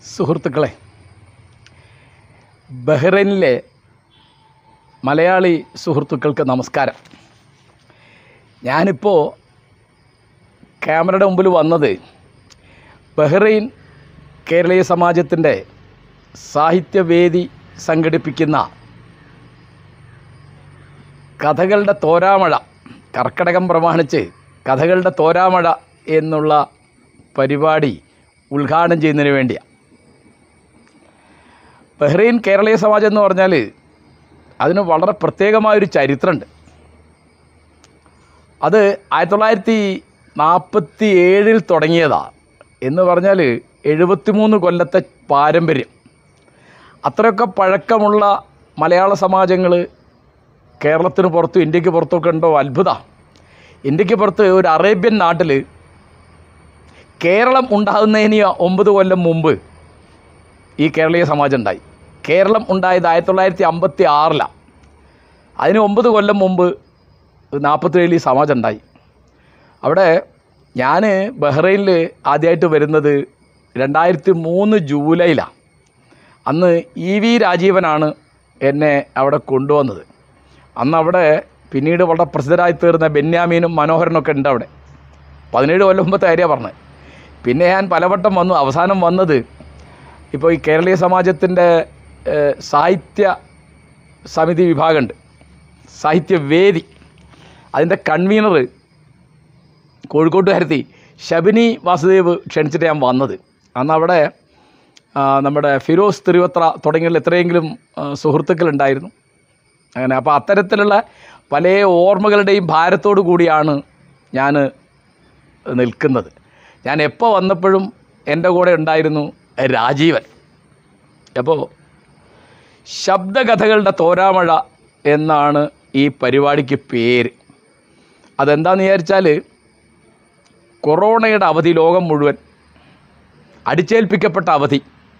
സുഹൃത്തുക്കളെ ബഹ്റൈനിലെ മലയാളി സുഹൃത്തുക്കൾക്ക് നമസ്കാരം ഞാനിപ്പോൾ ക്യാമറയുടെ മുമ്പിൽ വന്നത് ബഹ്റൈൻ കേരളീയ സമാജത്തിൻ്റെ സാഹിത്യവേദി സംഘടിപ്പിക്കുന്ന കഥകളുടെ തോരാമഴ കർക്കടകം പ്രമാണിച്ച് കഥകളുടെ തോരാമഴ എന്നുള്ള പരിപാടി ഉദ്ഘാടനം ചെയ്യുന്നതിന് വേണ്ടിയാണ് ബഹ്റൈൻ കേരളീയ സമാജം എന്ന് പറഞ്ഞാൽ അതിന് വളരെ പ്രത്യേകമായൊരു ചരിത്രമുണ്ട് അത് ആയിരത്തി തൊള്ളായിരത്തി നാൽപ്പത്തി ഏഴിൽ തുടങ്ങിയതാണ് എന്ന് പറഞ്ഞാൽ എഴുപത്തിമൂന്ന് കൊല്ലത്തെ പാരമ്പര്യം അത്രയൊക്കെ പഴക്കമുള്ള മലയാള സമാജങ്ങൾ കേരളത്തിന് പുറത്തും ഇന്ത്യക്ക് പുറത്തൊക്കെ ഉണ്ടോ അത്ഭുത ഇന്ത്യക്ക് പുറത്ത് ഒരു അറേബ്യൻ നാട്ടിൽ കേരളം ഉണ്ടാകുന്നതിന് ഒമ്പത് കൊല്ലം മുമ്പ് ഈ കേരളീയ സമാജം ഉണ്ടായി കേരളം ഉണ്ടായത് ആയിരത്തി തൊള്ളായിരത്തി അമ്പത്തി ആറിലാണ് അതിന് ഒമ്പത് കൊല്ലം മുമ്പ് നാൽപ്പത്തേഴിൽ ഈ സമാജം ഉണ്ടായി അവിടെ ഞാൻ ബഹ്റൈനിൽ ആദ്യമായിട്ട് വരുന്നത് രണ്ടായിരത്തി മൂന്ന് ജൂലൈയിലാണ് അന്ന് ഇ വി രാജീവനാണ് എന്നെ അവിടെ കൊണ്ടുവന്നത് അന്ന് അവിടെ പിന്നീട് വളരെ പ്രസിദ്ധരായി തീർന്ന ബെന്യാമീനും മനോഹരനൊക്കെ ഉണ്ട് അവിടെ പതിനേഴ് കൊല്ലം മുമ്പത്തെ കാര്യമാണ് പറഞ്ഞത് പിന്നെ ഞാൻ പലവട്ടം വന്നു അവസാനം വന്നത് ഇപ്പോൾ ഈ കേരളീയ സമാജത്തിൻ്റെ ഏഹ്, സാഹിത്യ സമിതി വിഭാഗമുണ്ട് സാഹിത്യവേദി അതിൻ്റെ കൺവീനർ കോഴിക്കോട്ടുകാരത്തി ശബിനി വാസുദേവ് ക്ഷണിച്ചിട്ട് ഞാൻ വന്നത് അന്ന് അവിടെ ആ, നമ്മുടെ ഫിറോസ് തിരുവത്ര തുടങ്ങിയുള്ള എത്രയെങ്കിലും ആ, സുഹൃത്തുക്കളുണ്ടായിരുന്നു അങ്ങനെ അപ്പോൾ അത്തരത്തിലുള്ള പല ഓർമ്മകളുടെയും ഭാരത്തോടു കൂടിയാണ് ഞാൻ നിൽക്കുന്നത് ഞാൻ എപ്പോൾ വന്നപ്പോഴും എൻ്റെ കൂടെ ഉണ്ടായിരുന്നു രാജീവൻ അപ്പോൾ ശബ്ദകഥകളുടെ തോരാമഴ എന്നാണ് ഈ പരിപാടിക്ക് പേര് അതെന്താണെന്ന് വിചാരിച്ചാൽ കൊറോണയുടെ അവധി ലോകം മുഴുവൻ അടിച്ചേൽപ്പിക്കപ്പെട്ട അവധി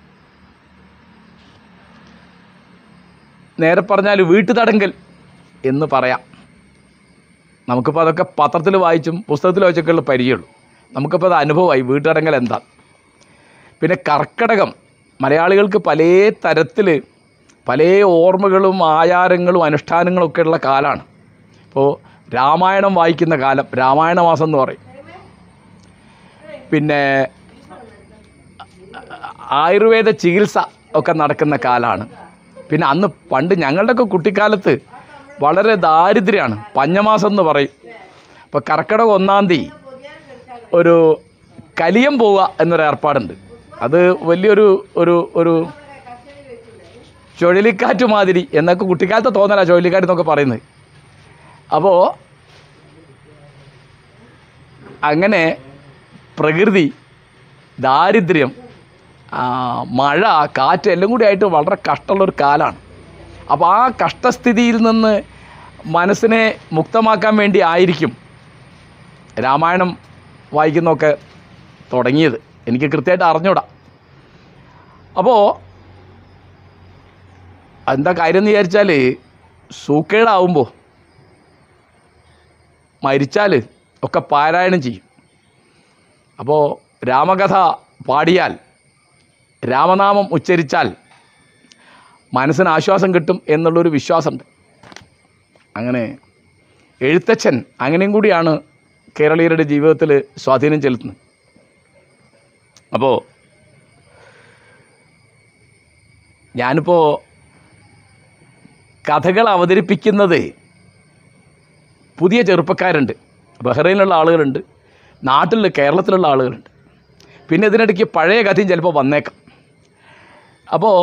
നേരെ പറഞ്ഞാൽ വീട്ടുതടങ്കൽ എന്ന് പറയാം നമുക്കിപ്പോൾ അതൊക്കെ പത്രത്തിൽ വായിച്ചും പുസ്തകത്തിൽ വായിച്ചൊക്കെയുള്ള പരിചയമുള്ളൂ നമുക്കിപ്പോൾ അത് അനുഭവമായി വീട്ടുതടങ്കൽ എന്താ പിന്നെ കർക്കടകം മലയാളികൾക്ക് പല തരത്തിൽ പല ഓർമ്മകളും ആചാരങ്ങളും അനുഷ്ഠാനങ്ങളും ഒക്കെ ഉള്ള കാലമാണ് ഇപ്പോൾ രാമായണം വായിക്കുന്ന കാലം രാമായണ മാസം എന്ന് പറയും പിന്നെ ആയുർവേദ ചികിത്സ ഒക്കെ നടക്കുന്ന കാലമാണ് പിന്നെ അന്ന് പണ്ട് ഞങ്ങളുടെയൊക്കെ കുട്ടിക്കാലത്ത് വളരെ ദാരിദ്ര്യമാണ് പഞ്ഞമാസം എന്ന് പറയും ഇപ്പോൾ കർക്കിടകം ഒന്നാം തീയതി ഒരു കലിയം പോവുക എന്നൊരു ഏർപ്പാടുണ്ട് അത് വലിയൊരു ഒരു ഒരു ചുഴലിക്കാറ്റ് മാതിരി എന്നൊക്കെ കുട്ടിക്കാലത്ത് തോന്നല ചുഴലിക്കാറ്റ് എന്നൊക്കെ പറയുന്നത് അപ്പോൾ അങ്ങനെ പ്രകൃതി ദാരിദ്ര്യം ആ, മഴ കാറ്റ് എല്ലാം കൂടി ആയിട്ട് വളരെ കഷ്ടമുള്ളൊരു കാലമാണ് അപ്പോൾ ആ കഷ്ടസ്ഥിതിയിൽ നിന്ന് മനസ്സിനെ മുക്തമാക്കാൻ വേണ്ടി ആയിരിക്കും രാമായണം വായിക്കുന്നതൊക്കെ തുടങ്ങിയത് എനിക്ക് കൃത്യമായിട്ട് അറിഞ്ഞൂടാ അപ്പോൾ എന്താ കാര്യം എന്ന് വിചാരിച്ചാൽ സൂക്കേടാവുമ്പോൾ മരിച്ചാൽ ഒക്കെ പാരായണം ചെയ്യും അപ്പോൾ രാമകഥ പാടിയാൽ രാമനാമം ഉച്ചരിച്ചാൽ മനസ്സിന് ആശ്വാസം കിട്ടും എന്നുള്ളൊരു വിശ്വാസമുണ്ട് അങ്ങനെ എഴുത്തച്ഛൻ അങ്ങനെയും കൂടിയാണ് കേരളീയരുടെ ജീവിതത്തിൽ സ്വാധീനം ചെലുത്തുന്നത് അപ്പോൾ ഞാനിപ്പോൾ കഥകൾ അവതരിപ്പിക്കുന്നത് പുതിയ ചെറുപ്പക്കാരുണ്ട് ബഹ്റൈനിലുള്ള ആളുകളുണ്ട് നാട്ടിൽ കേരളത്തിലുള്ള ആളുകളുണ്ട് പിന്നെ ഇതിനിടയ്ക്ക് പഴയ കഥയും ചിലപ്പോൾ വന്നേക്കാം അപ്പോൾ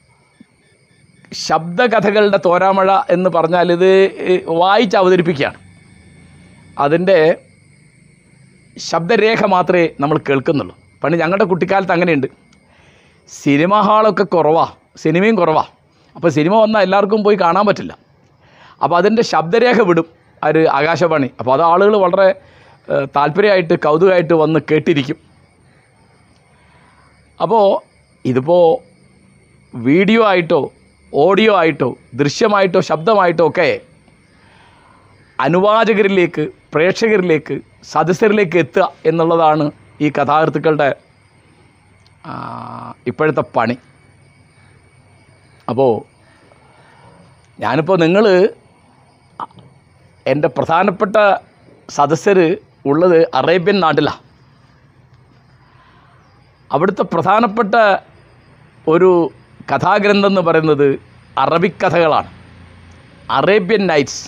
ശബ്ദകഥകളുടെ തോരാമഴ എന്ന് പറഞ്ഞാൽ ഇത് വായിച്ച് അവതരിപ്പിക്കുകയാണ് അതിൻ്റെ ശബ്ദരേഖ മാത്രമേ നമ്മൾ കേൾക്കുന്നുള്ളൂ പണ്ട് ഞങ്ങളുടെ കുട്ടിക്കാലത്ത് അങ്ങനെയുണ്ട് സിനിമ ഹാളൊക്കെ കുറവാണ് സിനിമയും കുറവാണ് അപ്പോൾ സിനിമ വന്നാൽ എല്ലാവർക്കും പോയി കാണാൻ പറ്റില്ല അപ്പോൾ അതിൻ്റെ ശബ്ദരേഖ വിടും ഒരു ആകാശവാണി അപ്പോൾ അത് ആളുകൾ വളരെ ഏഹ്, താല്പര്യമായിട്ട് കൗതുകമായിട്ട് വന്ന് കേട്ടിരിക്കും അപ്പോൾ ഇതിപ്പോൾ വീഡിയോ ആയിട്ടോ ഓഡിയോ ആയിട്ടോ ദൃശ്യമായിട്ടോ ശബ്ദമായിട്ടോ ഒക്കെ അനുവാചകരിലേക്ക് പ്രേക്ഷകരിലേക്ക് സദസ്യരിലേക്ക് എത്തുക എന്നുള്ളതാണ് ഈ കഥാകൃത്തുക്കളുടെ ആ, ഇപ്പോഴത്തെ പണി അപ്പോൾ ഞാനിപ്പോൾ നിങ്ങൾ എൻ്റെ പ്രധാനപ്പെട്ട സദസ്യർ ഉള്ളത് അറേബ്യൻ നാട്ടിലാണ് അവിടുത്തെ പ്രധാനപ്പെട്ട ഒരു കഥാഗ്രന്ഥം എന്ന് പറയുന്നത് അറബിക് കഥകളാണ് അറേബ്യൻ നൈറ്റ്സ്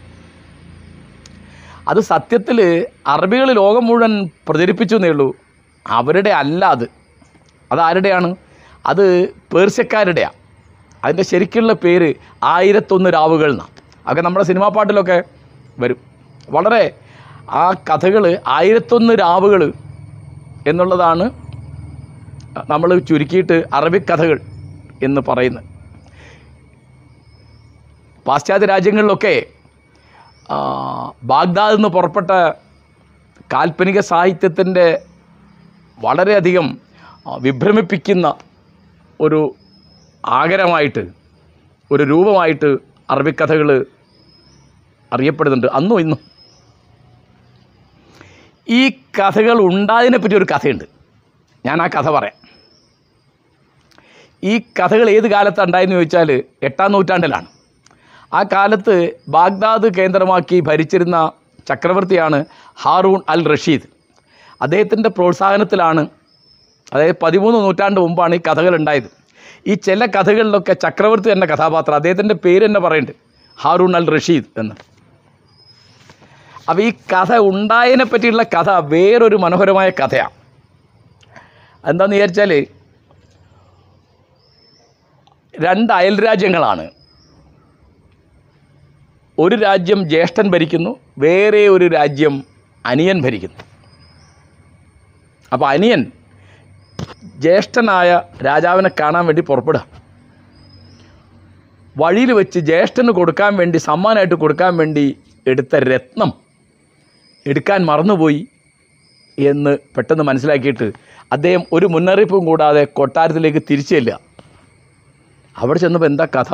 അത് സത്യത്തിൽ അറബികൾ ലോകം മുഴുവൻ പ്രചരിപ്പിച്ചു എന്നേ ഉള്ളൂ അവരുടെ അല്ല അത് അതാരുടെയാണ് അത് പേർഷ്യക്കാരുടെയാണ് അതിൻ്റെ ശരിക്കുള്ള പേര് ആയിരത്തൊന്ന് രാവുകൾ എന്നാണ് അതൊക്കെ നമ്മുടെ സിനിമാ പാട്ടിലൊക്കെ വരും വളരെ ആ കഥകൾ ആയിരത്തൊന്ന് രാവുകൾ എന്നുള്ളതാണ് നമ്മൾ ചുരുക്കിയിട്ട് അറബിക് കഥകൾ എന്ന് പറയുന്നത് പാശ്ചാത്യ രാജ്യങ്ങളിലൊക്കെ ആ, ബാഗ്ദാദിൽ നിന്ന് പുറപ്പെട്ട കാൽപ്പനിക സാഹിത്യത്തിൻ്റെ വളരെയധികം ആ, വിഭ്രമിപ്പിക്കുന്ന ഒരു ആകരമായിട്ട് ഒരു രൂപമായിട്ട് അറബിക് കഥകൾ അറിയപ്പെടുന്നുണ്ട് അന്നും ഇന്നും ഈ കഥകൾ ഉണ്ടായതിനെ പറ്റി ഒരു കഥയുണ്ട് ഞാൻ ആ കഥ പറയാം ഈ കഥകൾ ഏത് കാലത്താണ് ഉണ്ടായെന്ന് ചോദിച്ചാൽ എട്ടാം നൂറ്റാണ്ടിലാണ് ആ കാലത്ത് ബാഗ്ദാദ് കേന്ദ്രമാക്കി ഭരിച്ചിരുന്ന ചക്രവർത്തിയാണ് ഹാറൂൺ അൽ റഷീദ് അദ്ദേഹത്തിൻ്റെ പ്രോത്സാഹനത്തിലാണ് അതായത് പതിമൂന്ന് നൂറ്റാണ്ട് മുമ്പാണ് ഈ കഥകൾ ഉണ്ടായത് ഈ ചില കഥകളിലൊക്കെ ചക്രവർത്തി എന്ന കഥാപാത്രം അദ്ദേഹത്തിൻ്റെ പേര് തന്നെ പറയുന്നുണ്ട് ഹാറൂൺ അൽ റഷീദ് എന്ന് അപ്പോൾ ഈ കഥ ഉണ്ടായതിനെ പറ്റിയുള്ള കഥ വേറൊരു മനോഹരമായ കഥയാണ് എന്താണെന്ന് വിചാരിച്ചാൽ രണ്ട് അയൽ രാജ്യങ്ങളാണ് ഒരു രാജ്യം ജ്യേഷ്ഠൻ ഭരിക്കുന്നു വേറെ ഒരു രാജ്യം അനിയൻ ഭരിക്കുന്നു അപ്പോൾ അനിയൻ ജ്യേഷ്ഠനായ രാജാവിനെ കാണാൻ വേണ്ടി പുറപ്പെടുക വഴിയിൽ വെച്ച് ജ്യേഷ്ഠന് കൊടുക്കാൻ വേണ്ടി സമ്മാനമായിട്ട് കൊടുക്കാൻ വേണ്ടി എടുത്ത രത്നം എടുക്കാൻ മറന്നുപോയി എന്ന് പെട്ടെന്ന് മനസ്സിലാക്കിയിട്ട് അദ്ദേഹം ഒരു മുന്നറിയിപ്പും കൂടാതെ കൊട്ടാരത്തിലേക്ക് തിരിച്ചു ചെല്ലുക അവിടെ ചെന്നപ്പോൾ എന്താ കഥ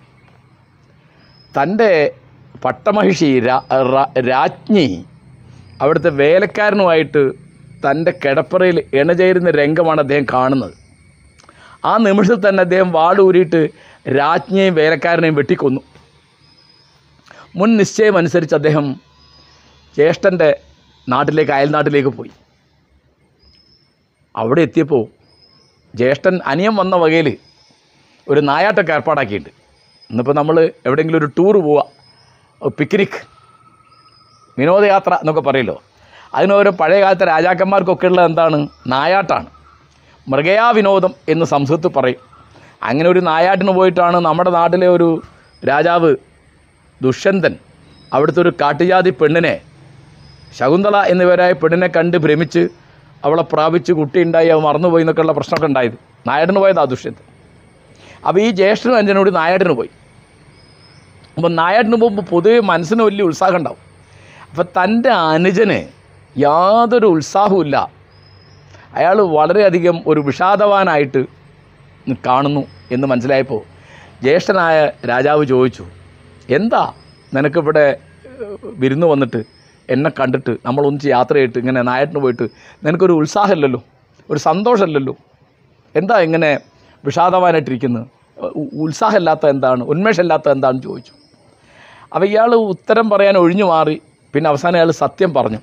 തൻ്റെ പട്ടമഹിഷി രാ- റ- രാജ്ഞി അവിടുത്തെ വേലക്കാരനുമായിട്ട് തൻ്റെ കിടപ്പറയിൽ ഇണചേരുന്ന രംഗമാണ് അദ്ദേഹം കാണുന്നത് ആ നിമിഷത്തിൽ തന്നെ അദ്ദേഹം വാടൂരിയിട്ട് രാജ്ഞിയെയും വേലക്കാരനെയും വെട്ടിക്കൊന്നു മുൻ നിശ്ചയം അനുസരിച്ച് അദ്ദേഹം ജ്യേഷ്ഠൻ്റെ നാട്ടിലേക്ക് അയൽനാട്ടിലേക്ക് പോയി അവിടെ എത്തിയപ്പോൾ ജ്യേഷ്ഠൻ അനിയൻ വന്ന വകയിൽ ഒരു നായാട്ടൊക്കെ ഏർപ്പാടാക്കിയിട്ടുണ്ട് ഇന്നിപ്പോൾ നമ്മൾ എവിടെയെങ്കിലും ഒരു ടൂർ പോവുക പിക്നിക് വിനോദയാത്ര എന്നൊക്കെ പറയല്ലോ അതിനോരോ പഴയ കാലത്തെ രാജാക്കന്മാർക്കൊക്കെ ഉള്ളത് എന്താണ് നായാട്ടാണ് മൃഗയാ വിനോദം എന്ന് സംസ്കൃതത്തിൽ പറയും അങ്ങനെ ഒരു നായാട്ടിന് പോയിട്ടാണ് നമ്മുടെ നാട്ടിലെ ഒരു രാജാവ് ദുഷ്യന്തൻ അവിടുത്തെ ഒരു കാട്ടുജാതി പെണ്ണിനെ ശകുന്തള എന്നിവരായ പെണ്ണിനെ കണ്ട് ഭ്രമിച്ച് അവളെ പ്രാപിച്ച് കുട്ടിയുണ്ടായി അവ മറന്നുപോയി എന്നൊക്കെയുള്ള പ്രശ്നമൊക്കെ ഉണ്ടായത് നായാട്ടിന് പോയതാ ദുഷ്യന്തൻ അപ്പോൾ ഈ ജ്യേഷ്ഠനും അഞ്ചനോട് നായാട്ടിന് പോയി അപ്പോൾ നായാട്ടിന് പോകുമ്പോൾ പൊതുവെ മനസ്സിന് വലിയ ഉത്സാഹം ഉണ്ടാവും അപ്പോൾ തൻ്റെ അനുജന് യാതൊരു ഉത്സാഹവുമില്ല അയാൾ വളരെയധികം ഒരു വിഷാദവാനായിട്ട് കാണുന്നു എന്ന് മനസ്സിലായപ്പോൾ ജ്യേഷ്ഠനായ രാജാവ് ചോദിച്ചു എന്താ നിനക്കിവിടെ ഏഹ്, വിരുന്ന് വന്നിട്ട് എന്നെ കണ്ടിട്ട് നമ്മൾ ഒന്നിച്ച് യാത്ര ചെയ്തിട്ട് ഇങ്ങനെ നായട്ടിന് പോയിട്ട് നിനക്കൊരു ഉത്സാഹമില്ലല്ലോ ഒരു സന്തോഷമില്ലല്ലോ എന്താ ഇങ്ങനെ വിഷാദവാനായിട്ടിരിക്കുന്നത് ഉ- ഉത്സാഹമില്ലാത്ത എന്താണ് ഉന്മേഷമില്ലാത്ത എന്താണെന്ന് ചോദിച്ചു അപ്പോൾ ഇയാൾ ഉത്തരം പറയാൻ ഒഴിഞ്ഞു മാറി പിന്നെ അവസാനം അയാൾ സത്യം പറഞ്ഞു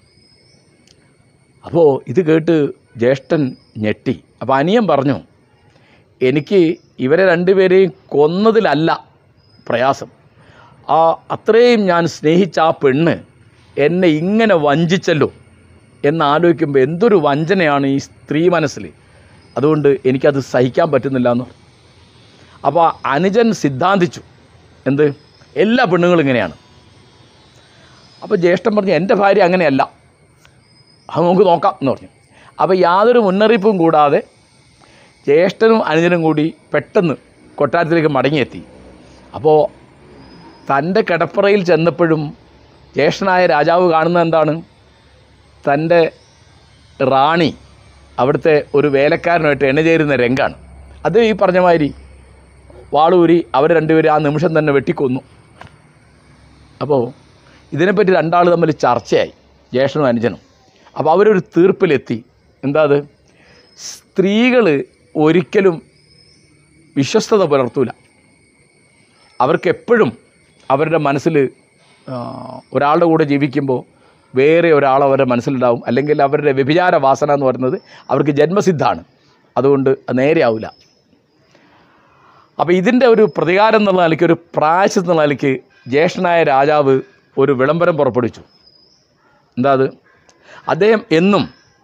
അപ്പോൾ ഇത് കേട്ട് ജ്യേഷ്ഠൻ ഞെട്ടി അപ്പോൾ അനിയൻ പറഞ്ഞു എനിക്ക് ഇവരെ രണ്ടുപേരെയും കൊന്നതിലല്ല പ്രയാസം ആ അത്രയും ഞാൻ സ്നേഹിച്ച ആ പെണ്ണ് എന്നെ ഇങ്ങനെ വഞ്ചിച്ചല്ലോ എന്നാലോചിക്കുമ്പോൾ എന്തൊരു വഞ്ചനയാണ് ഈ സ്ത്രീ മനസ്സിൽ അതുകൊണ്ട് എനിക്കത് സഹിക്കാൻ പറ്റുന്നില്ല എന്ന് അപ്പോൾ അനുജൻ സിദ്ധാന്തിച്ചു എന്ത് എല്ലാ പെണ്ണുങ്ങളും ഇങ്ങനെയാണ് അപ്പോൾ ജ്യേഷ്ഠൻ പറഞ്ഞു എൻ്റെ ഭാര്യ അങ്ങനെയല്ല അത് നമുക്ക് നോക്കാം എന്ന് പറഞ്ഞു അപ്പോൾ യാതൊരു മുന്നറിയിപ്പും കൂടാതെ ജ്യേഷ്ഠനും അനുജനും കൂടി പെട്ടെന്ന് കൊട്ടാരത്തിലേക്ക് മടങ്ങിയെത്തി അപ്പോൾ തൻ്റെ കിടപ്പറയിൽ ചെന്നപ്പോഴും ജ്യേഷ്ഠനായ രാജാവ് കാണുന്നത് എന്താണ് തൻ്റെ റാണി അവിടുത്തെ ഒരു വേലക്കാരനുമായിട്ട് എണ്ണചേരുന്ന രംഗാണ് അത് ഈ പറഞ്ഞ മാതിരി വാളൂരി അവർ രണ്ടുപേരും ആ നിമിഷം തന്നെ വെട്ടിക്കൊന്നു അപ്പോൾ ഇതിനെപ്പറ്റി രണ്ടാൾ തമ്മിൽ ചർച്ചയായി ജ്യേഷ്ഠനും അനുജനും അപ്പോൾ അവരൊരു തീർപ്പിലെത്തി എന്താ അത് സ്ത്രീകൾ ഒരിക്കലും വിശ്വസ്തത പുലർത്തൂല അവർക്ക് എപ്പോഴും അവരുടെ മനസ്സിൽ ആ, ഒരാളുടെ കൂടെ ജീവിക്കുമ്പോൾ വേറെ ഒരാൾ അവരുടെ മനസ്സിലുണ്ടാവും അല്ലെങ്കിൽ അവരുടെ വ്യഭിചാര വാസന എന്ന് പറയുന്നത് അവർക്ക് ജന്മസിദ്ധമാണ് അതുകൊണ്ട് അത് നേരെയാവില്ല അപ്പോൾ ഇതിൻ്റെ ഒരു പ്രതികാരം എന്നുള്ള നിലയ്ക്ക് ഒരു പ്രായശ്ചിത്തം എന്നുള്ള നിലയ്ക്ക് ജ്യേഷ്ഠനായ രാജാവ് ഒരു വിളംബരം പുറപ്പെടുവിച്ചു എന്താ അത് അദ്ദേഹം എന്നും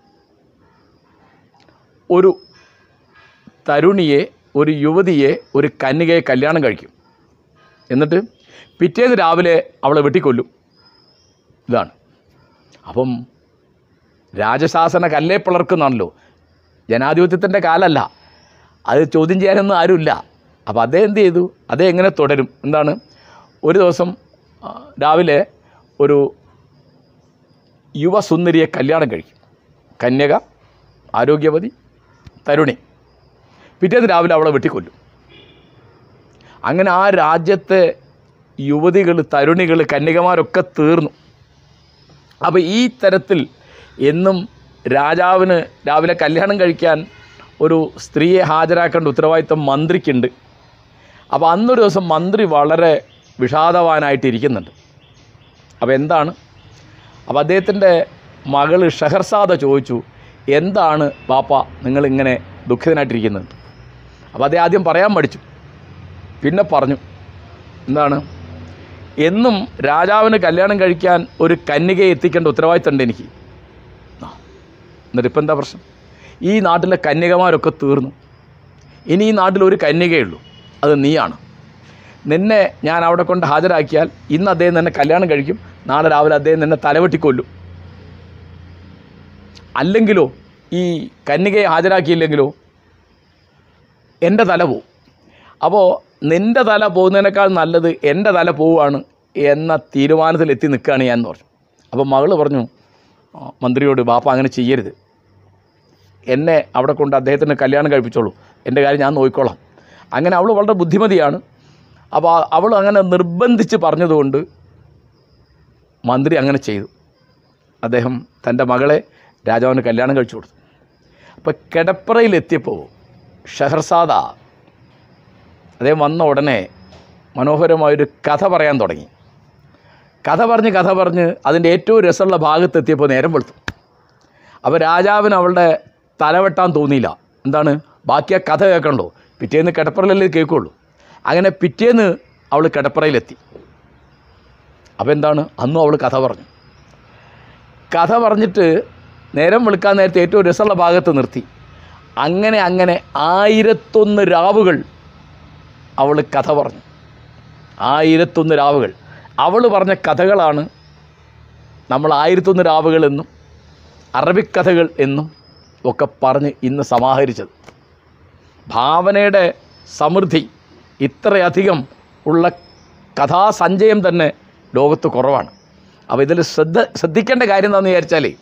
ഒരു തരുണിയെ ഒരു യുവതിയെ ഒരു കന്യകയെ കല്യാണം കഴിക്കും എന്നിട്ട് പിറ്റേന്ന് രാവിലെ അവളെ വെട്ടിക്കൊല്ലും ഇതാണ് അപ്പം രാജശാസന കല്ലേ പിളർക്കുന്നാണല്ലോ ജനാധിപത്യത്തിൻ്റെ കാലമല്ല അത് ചോദ്യം ചെയ്യാനൊന്നും ആരുമില്ല അപ്പോൾ അദ്ദേഹം എന്ത് ചെയ്തു അദ്ദേഹം എങ്ങനെ തുടരും എന്താണ് ഒരു ദിവസം ആ, രാവിലെ ഒരു യുവസുന്ദരിയെ കല്യാണം കഴിക്കും കന്യക ആരോഗ്യവതി തരുണി പിറ്റേന്ന് രാവിലെ അവളെ വെട്ടിക്കൊല്ലും അങ്ങനെ ആ രാജ്യത്തെ യുവതികൾ തരുണികൾ കന്യകമാരൊക്കെ തീർന്നു അപ്പോൾ ഈ തരത്തിൽ എന്നും രാജാവിന് രാവിലെ കല്യാണം കഴിക്കാൻ ഒരു സ്ത്രീയെ ഹാജരാക്കേണ്ട ഉത്തരവാദിത്വം മന്ത്രിക്കുണ്ട് അപ്പോൾ അന്നൊരു ദിവസം മന്ത്രി വളരെ വിഷാദവാനായിട്ടിരിക്കുന്നുണ്ട് അപ്പോൾ എന്താണ് അപ്പോൾ അദ്ദേഹത്തിൻ്റെ മകള് ഷഹർസാദ ചോദിച്ചു എന്താണ് പാപ്പ നിങ്ങളിങ്ങനെ ദുഃഖിതനായിട്ടിരിക്കുന്നത് അപ്പോൾ അദ്ദേഹം ആദ്യം പറയാൻ പഠിച്ചു പിന്നെ പറഞ്ഞു എന്താണ് എന്നും രാജാവിന് കല്യാണം കഴിക്കാൻ ഒരു കന്യകയെ എത്തിക്കേണ്ട ഉത്തരവാദിത്തമുണ്ട് എനിക്ക് ആ. എന്നിട്ട് ഇപ്പം എന്താ പ്രശ്നം ഈ നാട്ടിലെ കന്യകമാരൊക്കെ തീർന്നു ഇനി ഈ നാട്ടിൽ ഒരു കന്യകയുള്ളൂ അത് നീയാണ് നിന്നെ ഞാൻ അവിടെ കൊണ്ട് ഹാജരാക്കിയാൽ ഇന്ന് അദ്ദേഹം നിന്നെ കല്യാണം കഴിക്കും നാളെ രാവിലെ അദ്ദേഹം നിന്നെ തലവെട്ടിക്കൊല്ലും അല്ലെങ്കിലോ ഈ കന്യകയെ ഹാജരാക്കിയില്ലെങ്കിലോ എൻ്റെ തല പോവും അപ്പോൾ നിൻ്റെ തല പോകുന്നതിനേക്കാൾ നല്ലത് എൻ്റെ തല പോവുകയാണ് എന്ന തീരുമാനത്തിൽ എത്തി നിൽക്കുകയാണ് ഞാൻ എന്ന് പറഞ്ഞു അപ്പോൾ മകള് പറഞ്ഞു "ആ, മന്ത്രിയോട് ബാപ്പ അങ്ങനെ ചെയ്യരുത് എന്നെ അവിടെ കൊണ്ട് അദ്ദേഹത്തിന് കല്യാണം കഴിപ്പിച്ചോളൂ എൻ്റെ കാര്യം ഞാൻ നോക്കിക്കോളാം അങ്ങനെ അവൾ വളരെ ബുദ്ധിമതിയാണ് അപ്പോൾ അവൾ അങ്ങനെ നിർബന്ധിച്ച് പറഞ്ഞതുകൊണ്ട് മന്ത്രി അങ്ങനെ ചെയ്തു അദ്ദേഹം തൻ്റെ മകളെ രാജാവിന് കല്യാണം കഴിച്ചു കൊടുത്തു അപ്പോൾ കിടപ്പറയിലെത്തിയപ്പോൾ ഷഹർസാദ അദ്ദേഹം വന്ന ഉടനെ മനോഹരമായൊരു കഥ പറയാൻ തുടങ്ങി കഥ പറഞ്ഞ് കഥ പറഞ്ഞ് അതിൻ്റെ ഏറ്റവും രസമുള്ള ഭാഗത്തെത്തിയപ്പോൾ നേരം വെളുത്തു അപ്പോൾ രാജാവിന് അവളുടെ തലവെട്ടാൻ തോന്നിയില്ല എന്താണ് ബാക്കി ആ കഥ കേൾക്കണ്ടോ പിറ്റേന്ന് കിടപ്പറയിലല്ലേ കേൾക്കുള്ളൂ അങ്ങനെ പിറ്റേന്ന് അവൾ കിടപ്പറയിലെത്തി അപ്പോൾ എന്താണ് അന്നും അവൾ കഥ പറഞ്ഞു കഥ പറഞ്ഞിട്ട് നേരം വെളുക്കാൻ നേരത്തെ ഏറ്റവും രസമുള്ള ഭാഗത്ത് നിർത്തി അങ്ങനെ അങ്ങനെ ആയിരത്തൊന്ന് രാവുകൾ അവൾ കഥ പറഞ്ഞു ആയിരത്തൊന്ന് രാവുകൾ അവൾ പറഞ്ഞ കഥകളാണ് നമ്മൾ ആയിരത്തൊന്ന് രാവുകൾ എന്നും അറബിക് കഥകൾ എന്നും ഒക്കെ പറഞ്ഞ് ഇന്ന് സമാഹരിച്ചത് ഭാവനയുടെ സമൃദ്ധി ഇത്രയധികം ഉള്ള കഥാസഞ്ചയം തന്നെ ലോകത്ത് കുറവാണ് അപ്പോൾ ഇതിൽ ശ്രദ്ധ ശ്രദ്ധിക്കേണ്ട കാര്യം എന്താണെന്ന് വിചാരിച്ചാലേ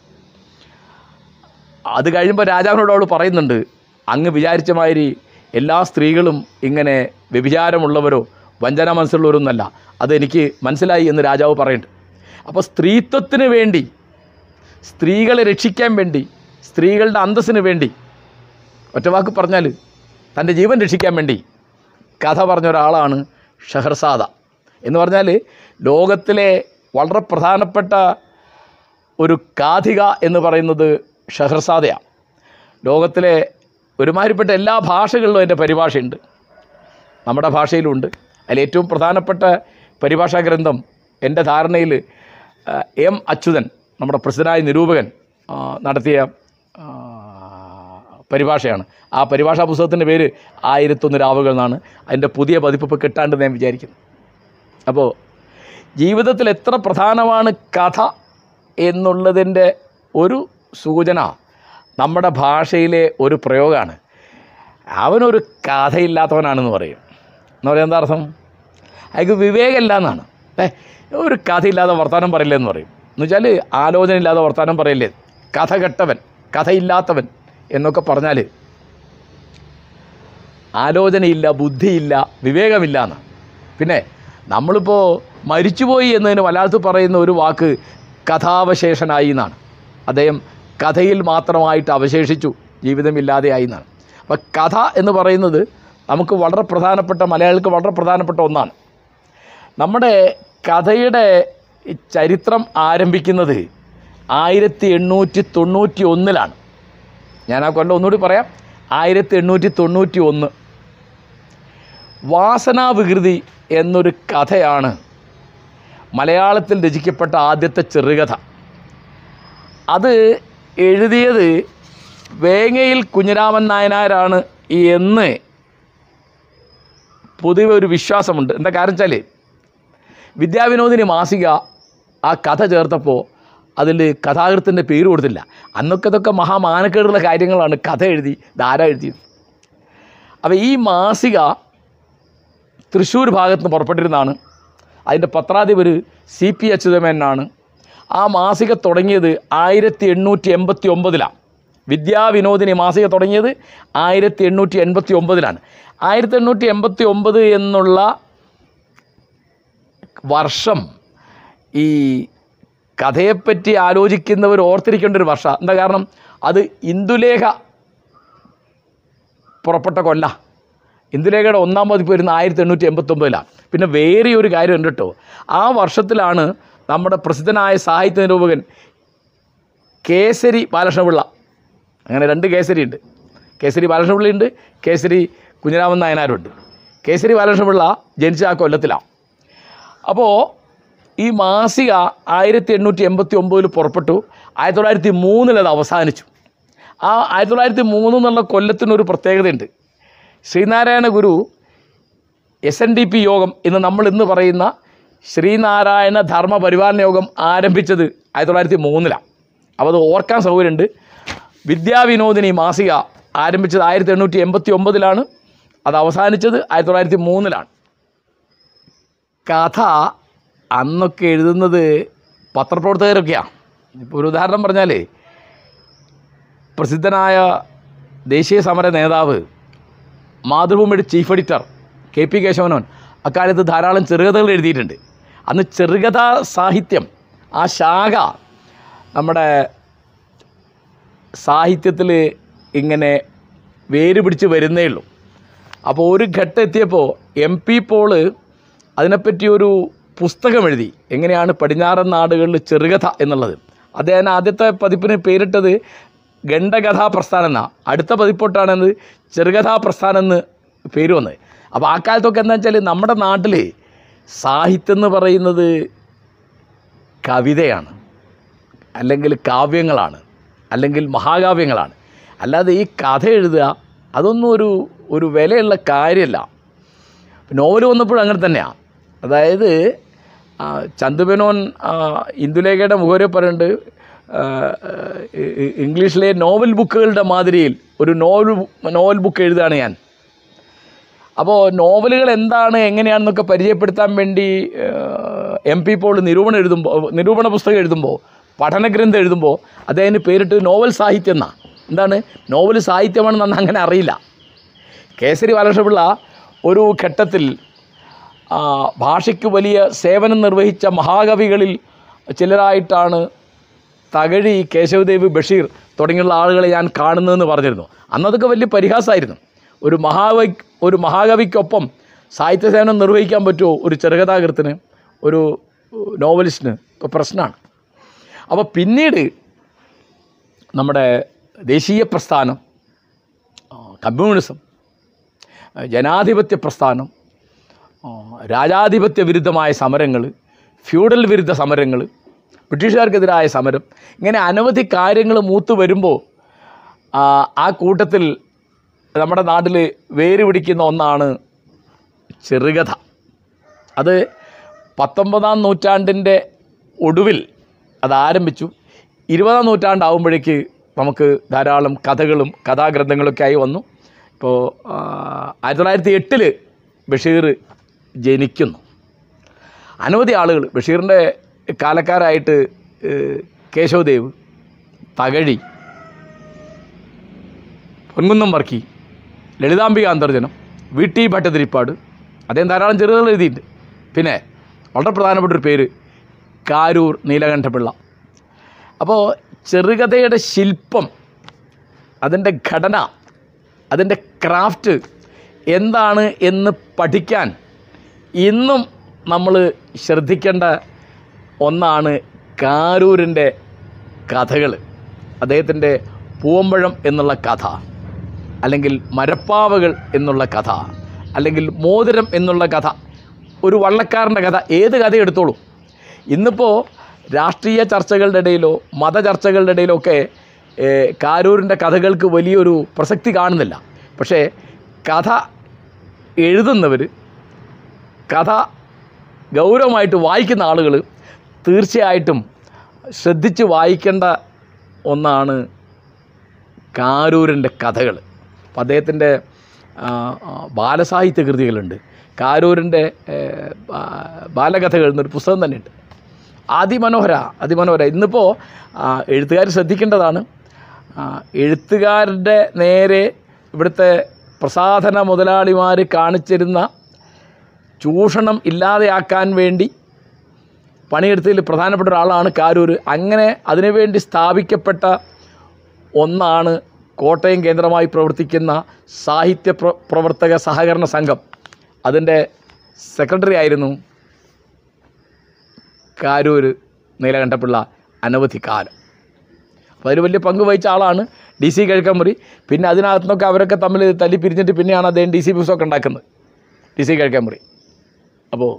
അത് കഴിയുമ്പോൾ രാജാവിനോട് അവൾ പറയുന്നുണ്ട് അങ്ങ് വിചാരിച്ച മാതിരി എല്ലാ സ്ത്രീകളും ഇങ്ങനെ വ്യഭിചാരമുള്ളവരോ വഞ്ചന മനസ്സുള്ളവരൊന്നല്ല അതെനിക്ക് മനസ്സിലായി എന്ന് രാജാവ് പറയുന്നുണ്ട് അപ്പോൾ സ്ത്രീത്വത്തിന് വേണ്ടി സ്ത്രീകളെ രക്ഷിക്കാൻ വേണ്ടി സ്ത്രീകളുടെ അന്തസ്സിന് വേണ്ടി ഒറ്റവാക്ക് പറഞ്ഞാൽ തൻ്റെ ജീവൻ രക്ഷിക്കാൻ വേണ്ടി കഥ പറഞ്ഞ ഒരാളാണ് ഷഹർസാദ എന്ന് പറഞ്ഞാൽ ലോകത്തിലെ വളരെ പ്രധാനപ്പെട്ട ഒരു കാഥിക എന്ന് പറയുന്നത് ഷഹർസാദയാണ് ലോകത്തിലെ ഒരുമാതിരിപ്പെട്ട എല്ലാ ഭാഷകളിലും അതിൻ്റെ പരിഭാഷയുണ്ട് നമ്മുടെ ഭാഷയിലുണ്ട് അതിൽ ഏറ്റവും പ്രധാനപ്പെട്ട പരിഭാഷാ ഗ്രന്ഥം എൻ്റെ ധാരണയിൽ ആ, എം അച്യുതൻ നമ്മുടെ പ്രസിദ്ധനായ നിരൂപകൻ ആ, നടത്തിയ ആ, പരിഭാഷയാണ് ആ പരിഭാഷാ പുസ്തകത്തിൻ്റെ പേര് ആയിരത്തൊന്ന് രാവുകൾ എന്നാണ് അതിൻ്റെ പുതിയ പതിപ്പ് ഇപ്പോൾ കിട്ടാണ്ടെന്ന് ഞാൻ വിചാരിക്കുന്നു അപ്പോൾ ജീവിതത്തിൽ എത്ര പ്രധാനമാണ് കഥ എന്നുള്ളതിൻ്റെ ഒരു സൂചന നമ്മുടെ ഭാഷയിലെ ഒരു പ്രയോഗമാണ് അവനൊരു കഥയില്ലാത്തവനാണെന്ന് പറയും എന്ന് പറയാൻ എന്താ അർത്ഥം അയാൾക്ക് വിവേകമില്ല എന്നാണ് ഏ ഒരു കഥയില്ലാതെ വർത്തമാനം പറയില്ല എന്ന് പറയും എന്ന് വെച്ചാൽ ആലോചന ഇല്ലാതെ വർത്തമാനം പറയില്ലേ കഥ കെട്ടവൻ കഥയില്ലാത്തവൻ എന്നൊക്കെ പറഞ്ഞാൽ ആലോചനയില്ല ബുദ്ധിയില്ല വിവേകമില്ല എന്ന് പിന്നെ നമ്മളിപ്പോൾ മരിച്ചുപോയി എന്നതിന് മലയാളത്തിൽ പറയുന്ന ഒരു വാക്ക് കഥാവശേഷനായി എന്നാണ് അദ്ദേഹം കഥയിൽ മാത്രമായിട്ട് അവശേഷിച്ചു ജീവിതമില്ലാതെയായി എന്നാണ് അപ്പോൾ കഥ എന്ന് പറയുന്നത് നമുക്ക് വളരെ പ്രധാനപ്പെട്ട മലയാളികൾക്ക് വളരെ പ്രധാനപ്പെട്ട ഒന്നാണ് നമ്മുടെ കഥയുടെ ചരിത്രം ആരംഭിക്കുന്നത് ആയിരത്തി എണ്ണൂറ്റി തൊണ്ണൂറ്റി ഒന്നിലാണ് ഞാൻ ആ കൊല്ലം ഒന്നുകൂടി പറയാം ആയിരത്തി എണ്ണൂറ്റി തൊണ്ണൂറ്റി ഒന്ന് വാസനാവികൃതി എന്നൊരു കഥയാണ് മലയാളത്തിൽ രചിക്കപ്പെട്ട ആദ്യത്തെ ചെറുകഥ അത് എഴുതിയത് വേങ്ങയിൽ കുഞ്ഞിരാമൻ നായനാരാണ് എന്ന് പൊതുവെ ഒരു വിശ്വാസമുണ്ട് എന്താ കാരണം വെച്ചാൽ വിദ്യാവിനോദിനി മാസിക ആ കഥ ചേർത്തപ്പോൾ അതിൽ കഥാകൃത്തിൻ്റെ പേര് കൊടുത്തില്ല അന്നൊക്കെ ഇതൊക്കെ മഹാമാനക്കേടുള്ള കാര്യങ്ങളാണ് കഥ എഴുതി ധാര എഴുതിയത് അപ്പോൾ ഈ മാസിക തൃശ്ശൂർ ഭാഗത്ത് നിന്ന് പുറപ്പെട്ടിരുന്നതാണ് അതിൻ്റെ പത്രാധിപർ സി പി അച്യുതമേനാണ് ആ മാസിക തുടങ്ങിയത് ആയിരത്തി എണ്ണൂറ്റി എൺപത്തി ഒമ്പതിലാണ് വിദ്യാവിനോദിനി മാസിക തുടങ്ങിയത് ആയിരത്തി എണ്ണൂറ്റി എൺപത്തി ഒമ്പതിലാണ് ആയിരത്തി എണ്ണൂറ്റി എൺപത്തി ഒമ്പത് എന്നുള്ള വർഷം ഈ കഥയെപ്പറ്റി ആലോചിക്കുന്നവർ ഓർത്തിരിക്കേണ്ട ഒരു വർഷം എന്താ കാരണം അത് ഇന്ദുലേഖ പുറപ്പെട്ട കൊല്ല ഇന്ദുലേഖയുടെ ഒന്നാം പതിപ്പ് വരുന്ന ആയിരത്തി എണ്ണൂറ്റി എൺപത്തൊമ്പതിലാണ് പിന്നെ വേറെ ഒരു കാര്യം ഉണ്ട് കേട്ടോ ആ വർഷത്തിലാണ് നമ്മുടെ പ്രസിദ്ധനായ സാഹിത്യ നിരൂപകൻ കേസരി ബാലകൃഷ്ണപിള്ള അങ്ങനെ രണ്ട് കേസരി ഉണ്ട് കേസരി ബാലകൃഷ്ണപിള്ളയുണ്ട് കേസരി കുഞ്ഞിരാമൻ നായനാരുണ്ട് കേസരി ബാലകൃഷ്ണപിള്ള ജനിച്ച ആ കൊല്ലത്തിലാണ് അപ്പോൾ ഈ മാസിക ആയിരത്തി എണ്ണൂറ്റി എൺപത്തി ഒമ്പതിൽ പുറപ്പെട്ടു ആയിരത്തി തൊള്ളായിരത്തി മൂന്നിൽ അത് അവസാനിച്ചു ആ ആയിരത്തി തൊള്ളായിരത്തി മൂന്ന് എന്നുള്ള കൊല്ലത്തിനൊരു പ്രത്യേകതയുണ്ട് Sree Narayana Guru S N D P Yogam എന്ന് നമ്മൾ ഇന്ന് പറയുന്ന ശ്രീനാരായണ ധർമ്മ പരിപാലന യോഗം ആരംഭിച്ചത് ആയിരത്തി തൊള്ളായിരത്തി മൂന്നിലാണ് അപ്പോൾ അത് ഓർക്കാൻ സൗകര്യമുണ്ട് വിദ്യാവിനോദിനി മാസിക ആരംഭിച്ചത് ആയിരത്തി എണ്ണൂറ്റി എൺപത്തി ഒമ്പതിലാണ് അത് അവസാനിച്ചത് ആയിരത്തി തൊള്ളായിരത്തി മൂന്നിലാണ് കഥ അന്നൊക്കെ എഴുതുന്നത് പത്രപ്രവർത്തകരൊക്കെയാണ് ഇപ്പോൾ ഒരു ഉദാഹരണം പറഞ്ഞാൽ പ്രസിദ്ധനായ ദേശീയ സമര നേതാവ് മാതൃഭൂമിയുടെ ചീഫ് എഡിറ്റർ കെ പി കേശവനോൻ അക്കാലത്ത് ധാരാളം ചെറുകഥകൾ എഴുതിയിട്ടുണ്ട് അന്ന് ചെറുകഥാ സാഹിത്യം ആ ശാഖ നമ്മുടെ സാഹിത്യത്തിൽ ഇങ്ങനെ വേര് പിടിച്ച് വരുന്നേ ഉള്ളൂ അപ്പോൾ ഒരു ഘട്ടം എത്തിയപ്പോൾ എം പി പോള് അതിനെപ്പറ്റി ഒരു പുസ്തകം എഴുതി എങ്ങനെയാണ് പടിഞ്ഞാറൻ നാടുകളിൽ ചെറുകഥ എന്നുള്ളത് അദ്ദേഹം ആദ്യത്തെ പതിപ്പിന് പേരിട്ടത് ഗണ്ഡകഥാ പ്രസ്ഥാനം എന്നാണ് അടുത്ത പതിപ്പോട്ടാണെന്ന് ചെറുകഥാ പ്രസ്ഥാനം എന്ന് പേര് വന്നത് അപ്പോൾ ആ കാലത്തൊക്കെ എന്താ വെച്ചാൽ നമ്മുടെ നാട്ടിൽ സാഹിത്യം എന്ന് പറയുന്നത് കവിതയാണ് അല്ലെങ്കിൽ കാവ്യങ്ങളാണ് അല്ലെങ്കിൽ മഹാകാവ്യങ്ങളാണ് അല്ലാതെ ഈ കഥ എഴുതുക അതൊന്നും ഒരു ഒരു വിലയുള്ള കാര്യമല്ല നോവൽ വന്നപ്പോഴും അങ്ങനെ തന്നെയാണ് അതായത് ആ, ചന്തുമേനോൻ ആ, ഇന്ദുലേഖയുടെ മുഖവരെ പറയുന്നുണ്ട് ആ, ഇ- ഇ- ഇംഗ്ലീഷിലെ നോവൽ ബുക്കുകളുടെ മാതിരിയിൽ ഒരു നോവൽ നോവൽ ബുക്ക് എഴുതുകയാണ് ഞാൻ അപ്പോൾ നോവലുകൾ എന്താണ് എങ്ങനെയാണെന്നൊക്കെ പരിചയപ്പെടുത്താൻ വേണ്ടി എം പി പോൾ നിരൂപണം എഴുതുമ്പോൾ നിരൂപണ പുസ്തകം എഴുതുമ്പോൾ പഠനഗ്രന്ഥം എഴുതുമ്പോൾ അദ്ദേഹത്തിന് പേരിട്ട് നോവൽ സാഹിത്യം എന്നാണ് എന്താണ് നോവൽ സാഹിത്യമാണെന്ന് അന്ന് അങ്ങനെ അറിയില്ല കേസരി ബാലകൃഷ്ണപിള്ള ഒരു ഘട്ടത്തിൽ ആ, ഭാഷയ്ക്ക് വലിയ സേവനം നിർവഹിച്ച മഹാകവികളിൽ ചിലരായിട്ടാണ് തകഴി കേശവദേവ് ബഷീർ തുടങ്ങിയുള്ള ആളുകളെ ഞാൻ കാണുന്നതെന്ന് പറഞ്ഞിരുന്നു അന്നതൊക്കെ വലിയ പരിഹാസമായിരുന്നു ഒരു മഹാകവി ഒരു മഹാകവിക്കൊപ്പം സാഹിത്യ സേവനം നിർവഹിക്കാൻ പറ്റുമോ ഒരു ചെറുകഥാകൃത്തിന് ഒരു നോവലിസ്റ്റിന് ഇപ്പോൾ പ്രശ്നമാണ് അപ്പോൾ പിന്നീട് നമ്മുടെ ദേശീയ പ്രസ്ഥാനം ആ, കമ്മ്യൂണിസം ആ, ജനാധിപത്യ പ്രസ്ഥാനം ആ, രാജാധിപത്യ വിരുദ്ധമായ സമരങ്ങൾ ഫ്യൂഡൽ വിരുദ്ധ സമരങ്ങൾ ബ്രിട്ടീഷുകാർക്കെതിരായ സമരം ഇങ്ങനെ അനവധി കാര്യങ്ങൾ മൂത്ത് വരുമ്പോൾ ആ, ആ കൂട്ടത്തിൽ നമ്മുടെ നാട്ടിൽ വേര് പിടിക്കുന്ന ഒന്നാണ് ചെറുകഥ അത് പത്തൊമ്പതാം നൂറ്റാണ്ടിൻ്റെ ഒടുവിൽ അത് ആരംഭിച്ചു ഇരുപതാം നൂറ്റാണ്ടാവുമ്പോഴേക്ക് നമുക്ക് ധാരാളം കഥകളും കഥാഗ്രന്ഥങ്ങളൊക്കെ ആയി വന്നു ഇപ്പോൾ ആ, ആയിരത്തി തൊള്ളായിരത്തി എട്ടിൽ ബഷീർ ജനിക്കുന്നു അനവധി ആളുകൾ ബഷീറിൻ്റെ കാലക്കാരായിട്ട് ഏഹ്, കേശവദേവ് തകഴി പൊൻകുന്നം വർക്കി ലളിതാംബിക അന്തർജനം വി ടി ഭട്ടതിരിപ്പാട് അദ്ദേഹം ധാരാളം ചെറുകൾ എഴുതിയിട്ടുണ്ട് പിന്നെ വളരെ പ്രധാനപ്പെട്ട ഒരു പേര് കാരൂർ നീലകണ്ഠപിള്ള അപ്പോൾ ചെറുകഥയുടെ ശില്പം അതിൻ്റെ ഘടന അതിൻ്റെ ക്രാഫ്റ്റ് എന്താണ് എന്ന് പഠിക്കാൻ ഇന്നും നമ്മൾ ശ്രദ്ധിക്കേണ്ട ഒന്നാണ് കാരൂരിൻ്റെ കഥകൾ അദ്ദേഹത്തിൻ്റെ പൂവമ്പഴം എന്നുള്ള കഥ അല്ലെങ്കിൽ മരപ്പാവകൾ എന്നുള്ള കഥ അല്ലെങ്കിൽ മോതിരം എന്നുള്ള കഥ ഒരു വള്ളക്കാരൻ്റെ കഥ ഏത് കഥ എടുത്തോളൂ ഇന്നിപ്പോൾ രാഷ്ട്രീയ ചർച്ചകളുടെ ഇടയിലോ മത ചർച്ചകളുടെ ഇടയിലോ ഒക്കെ ഏഹ്, കാരൂരിൻ്റെ കഥകൾക്ക് വലിയൊരു പ്രസക്തി കാണുന്നില്ല പക്ഷേ കഥ എഴുതുന്നവർ കഥ ഗൗരവമായിട്ട് വായിക്കുന്ന ആളുകൾ തീർച്ചയായിട്ടും ശ്രദ്ധിച്ച് വായിക്കേണ്ട ഒന്നാണ് കാരൂരിൻ്റെ കഥകൾ അപ്പം അദ്ദേഹത്തിൻ്റെ ആ, ആ, ബാലസാഹിത്യ കൃതികളുണ്ട് കാരൂരിൻ്റെ ഏഹ്, ബാ- ബാലകഥകൾ എന്നൊരു പുസ്തകം തന്നെയുണ്ട് അതിമനോഹര അതിമനോഹര ഇന്നിപ്പോൾ എഴുത്തുകാർ ശ്രദ്ധിക്കേണ്ടതാണ് ആ, എഴുത്തുകാരുടെ നേരെ ഇവിടുത്തെ പ്രസാധന മുതലാളിമാർ കാണിച്ചിരുന്ന ചൂഷണം ഇല്ലാതെയാക്കാൻ വേണ്ടി പണിയെടുത്തതിൽ പ്രധാനപ്പെട്ട ഒരാളാണ് കാരൂർ അങ്ങനെ അതിനുവേണ്ടി സ്ഥാപിക്കപ്പെട്ട ഒന്നാണ് കോട്ടയം കേന്ദ്രമായി പ്രവർത്തിക്കുന്ന സാഹിത്യ പ്ര പ്രവർത്തക സഹകരണ സംഘം അതിൻ്റെ സെക്രട്ടറി ആയിരുന്നു കാരൂർ നീലകണ്ഠപിള്ള അനവധി കാലം അപ്പോൾ അതിൽ വലിയ പങ്ക് വഹിച്ച ആളാണ് ഡി സി കിഴക്കമുറി പിന്നെ അതിനകത്തു നിന്നൊക്കെ അവരൊക്കെ തമ്മിൽ തല്ലി പിരിഞ്ഞിട്ട് പിന്നെയാണ് അദ്ദേഹം ഡി സി പുസ്തകമൊക്കെ ഉണ്ടാക്കുന്നത് ഡി സി കിഴക്കമുറി അപ്പോൾ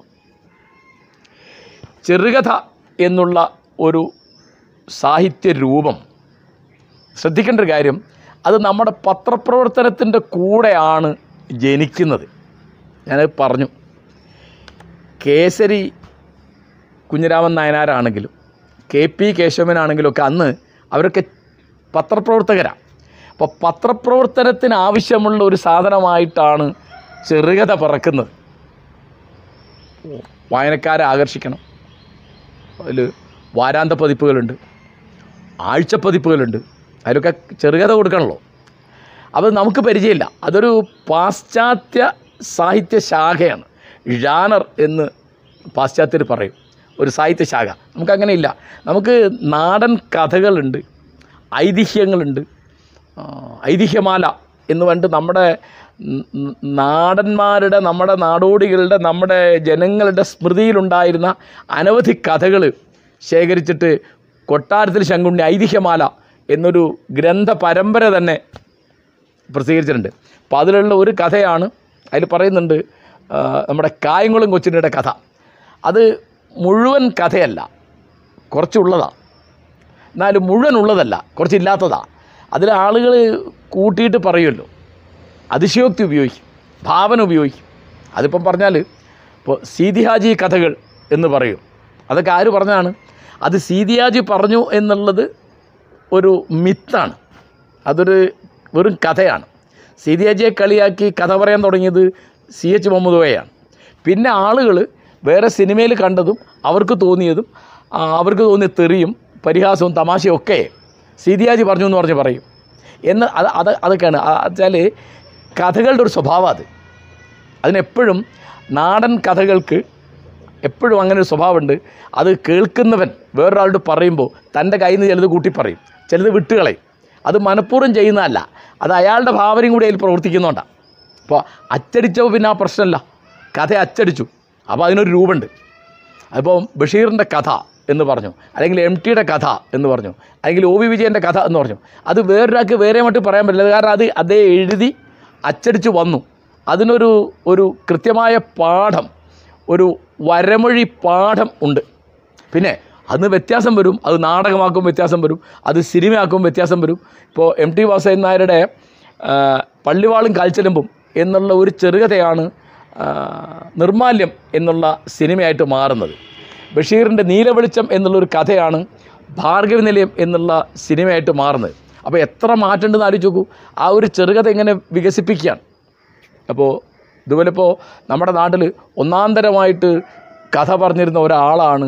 ചെറുകഥ എന്നുള്ള ഒരു സാഹിത്യ രൂപം ശ്രദ്ധിക്കേണ്ട ഒരു കാര്യം അത് നമ്മുടെ പത്രപ്രവർത്തനത്തിൻ്റെ കൂടെയാണ് ജനിക്കുന്നത് ഞാനത് പറഞ്ഞു കേസരി കുഞ്ഞിരാമൻ നായനാരാണെങ്കിലും കെ പി കേശവനാണെങ്കിലും ഒക്കെ അന്ന് അവരൊക്കെ പത്രപ്രവർത്തകരാണ് അപ്പോൾ പത്രപ്രവർത്തനത്തിന് ആവശ്യമുള്ള ഒരു സാധനമായിട്ടാണ് ചെറുകഥ പിറക്കുന്നത് വായനക്കാരെ ആകർഷിക്കണം അതിൽ വാരാന്ത പതിപ്പുകളുണ്ട് ആഴ്ച പതിപ്പുകളുണ്ട് അതിലൊക്കെ ചെറുകഥ കൊടുക്കണമല്ലോ അപ്പോൾ നമുക്ക് പരിചയമില്ല അതൊരു പാശ്ചാത്യ സാഹിത്യ ശാഖയാണ് ജാനർ എന്ന് പാശ്ചാത്യർ പറയും ഒരു സാഹിത്യ ശാഖ നമുക്കങ്ങനെയില്ല നമുക്ക് നാടൻ കഥകളുണ്ട് ഐതിഹ്യങ്ങളുണ്ട് ആ, ഐതിഹ്യമാല എന്ന് പറഞ്ഞിട്ട് നമ്മുടെ ന- ന- നാടന്മാരുടെ നമ്മുടെ നാടോടികളുടെ നമ്മുടെ ജനങ്ങളുടെ സ്മൃതിയിലുണ്ടായിരുന്ന അനവധി കഥകൾ ശേഖരിച്ചിട്ട് കൊട്ടാരത്തിൽ ശങ്കുണ്ണി ഐതിഹ്യമാല എന്നൊരു ഗ്രന്ഥ പരമ്പര തന്നെ പ്രസിദ്ധീകരിച്ചിട്ടുണ്ട് അപ്പോൾ അതിലുള്ള ഒരു കഥയാണ് അതിൽ പറയുന്നുണ്ട് ആ, നമ്മുടെ കായംകുളം കൊച്ചിൻ്റെ കഥ അത് മുഴുവൻ കഥയല്ല കുറച്ചുള്ളതാണ് എന്നാലും മുഴുവൻ ഉള്ളതല്ല കുറച്ചില്ലാത്തതാണ് അതിൽ ആളുകൾ കൂട്ടിയിട്ട് പറയുമല്ലോ അതിശയോക്തി ഉപയോഗിക്കും ഭാവന ഉപയോഗിക്കും അതിപ്പം പറഞ്ഞാൽ ഇപ്പോൾ സീതിഹാജി കഥകൾ എന്ന് പറയും അതൊക്കെ ആര് പറഞ്ഞാണ് അത് സീതിഹാജി പറഞ്ഞു എന്നുള്ളത് ഒരു മിത്താണ് അതൊരു വെറും കഥയാണ് സീതിയാജിയെ കളിയാക്കി കഥ പറയാൻ തുടങ്ങിയത് സി എച്ച് മുഹമ്മദ് കോയയാണ് പിന്നെ ആളുകൾ വേറെ സിനിമയിൽ കണ്ടതും അവർക്ക് തോന്നിയതും ആ, അവർക്ക് തോന്നിയ തെറിയും പരിഹാസവും തമാശയും ഒക്കെ സീതിയാജി പറഞ്ഞു എന്ന് പറഞ്ഞ് പറയും എന്ന് അത് അത് അതൊക്കെയാണ് വെച്ചാൽ കഥകളുടെ ഒരു സ്വഭാവം അത് അതിനെപ്പോഴും നാടൻ കഥകൾക്ക് എപ്പോഴും അങ്ങനെ ഒരു സ്വഭാവമുണ്ട് അത് കേൾക്കുന്നവൻ വേറൊരാളോട് പറയുമ്പോൾ തൻ്റെ കയ്യിൽ നിന്ന് ചിലത് കൂട്ടി പറയും ചിലത് വിട്ടുകളയും അത് മനഃപൂർവ്വം ചെയ്യുന്നതല്ല അത് അയാളുടെ ഭാവനയും കൂടി അതിൽ പ്രവർത്തിക്കുന്നുണ്ടാണ് അപ്പോൾ അച്ചടിച്ചപ്പോൾ പിന്നെ ആ പ്രശ്നമല്ല കഥ അച്ചടിച്ചു അപ്പോൾ അതിനൊരു രൂപമുണ്ട് അതിപ്പോൾ ബഷീറിൻ്റെ കഥ എന്ന് പറഞ്ഞു അല്ലെങ്കിൽ എം ടിയുടെ കഥ എന്ന് പറഞ്ഞു അല്ലെങ്കിൽ ഒ വി വിജയൻ്റെ കഥ എന്ന് പറഞ്ഞു അത് വേറൊരാൾക്ക് വേറെ മറ്റും പറയാൻ പറ്റില്ല കാരണം അത് അതേ എഴുതി അച്ചടിച്ച് വന്നു അതിനൊരു ഒരു കൃത്യമായ പാഠം ഒരു വരമൊഴി പാഠം ഉണ്ട് പിന്നെ അന്ന് വ്യത്യാസം വരും അത് നാടകമാക്കും വ്യത്യാസം വരും അത് സിനിമയാക്കും വ്യത്യാസം വരും ഇപ്പോൾ എം ടി വാസുദേവൻ നായരുടെ ആ, പള്ളിവാളും കാൽച്ചെലുമ്പും എന്നുള്ള ഒരു ചെറുകഥയാണ് ആ, നിർമാല്യം എന്നുള്ള സിനിമയായിട്ട് മാറുന്നത് ബഷീറിൻ്റെ നീലവെളിച്ചം എന്നുള്ളൊരു കഥയാണ് ഭാർഗവി നിലയം എന്നുള്ള സിനിമയായിട്ട് മാറുന്നത് അപ്പോൾ എത്ര മാറ്റമുണ്ടെന്ന് ആലോചിച്ച് നോക്കൂ ആ ഒരു ചെറുകഥ എങ്ങനെ വികസിപ്പിക്കുകയാണ് അപ്പോൾ ഇതുപോലെ ഇപ്പോൾ നമ്മുടെ നാട്ടിൽ ഒന്നാന്തരമായിട്ട് കഥ പറഞ്ഞിരുന്ന ഒരാളാണ്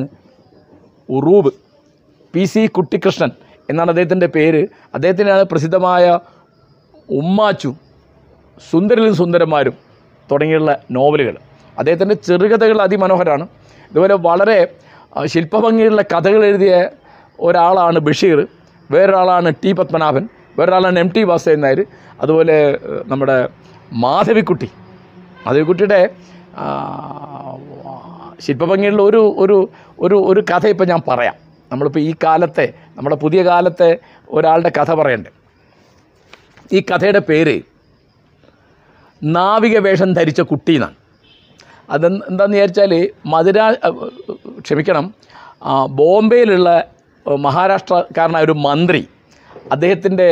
ഉറൂബ് പി സി കുട്ടിക്കൃഷ്ണൻ എന്നാണ് അദ്ദേഹത്തിൻ്റെ പേര് അദ്ദേഹത്തിനാണ് പ്രസിദ്ധമായ ഉമ്മാച്ചു സുന്ദരിലും സുന്ദരന്മാരും തുടങ്ങിയുള്ള നോവലുകൾ അദ്ദേഹത്തിൻ്റെ ചെറുകഥകൾ അതിമനോഹരമാണ് ഇതുപോലെ വളരെ ആ, ശില്പഭംഗിയുള്ള കഥകൾ എഴുതിയ ഒരാളാണ് ബഷീർ വേറൊരാളാണ് ടി പത്മനാഭൻ വേറൊരാളാണ് എം ടി വാസുദേവൻ നായർ അതുപോലെ ഏഹ്, നമ്മുടെ മാധവിക്കുട്ടി മാധവിക്കുട്ടിയുടെ ആ, ശില്പഭംഗിയുള്ള ഒരു ഒരു ഒരു ഒരു കഥ ഇപ്പം ഞാൻ പറയാം നമ്മളിപ്പോൾ ഈ കാലത്തെ നമ്മുടെ പുതിയ കാലത്തെ ഒരാളുടെ കഥ പറയണ്ടേ ഈ കഥയുടെ പേര് നാവിക വേഷം ധരിച്ച കുട്ടി എന്നാണ് അത് എന്താണെന്ന് വിചാരിച്ചാൽ മധുര അഹ് ക്ഷമിക്കണം ആ, ബോംബെയിലുള്ള അഹ് മഹാരാഷ്ട്രക്കാരനായ ഒരു മന്ത്രി അദ്ദേഹത്തിൻ്റെ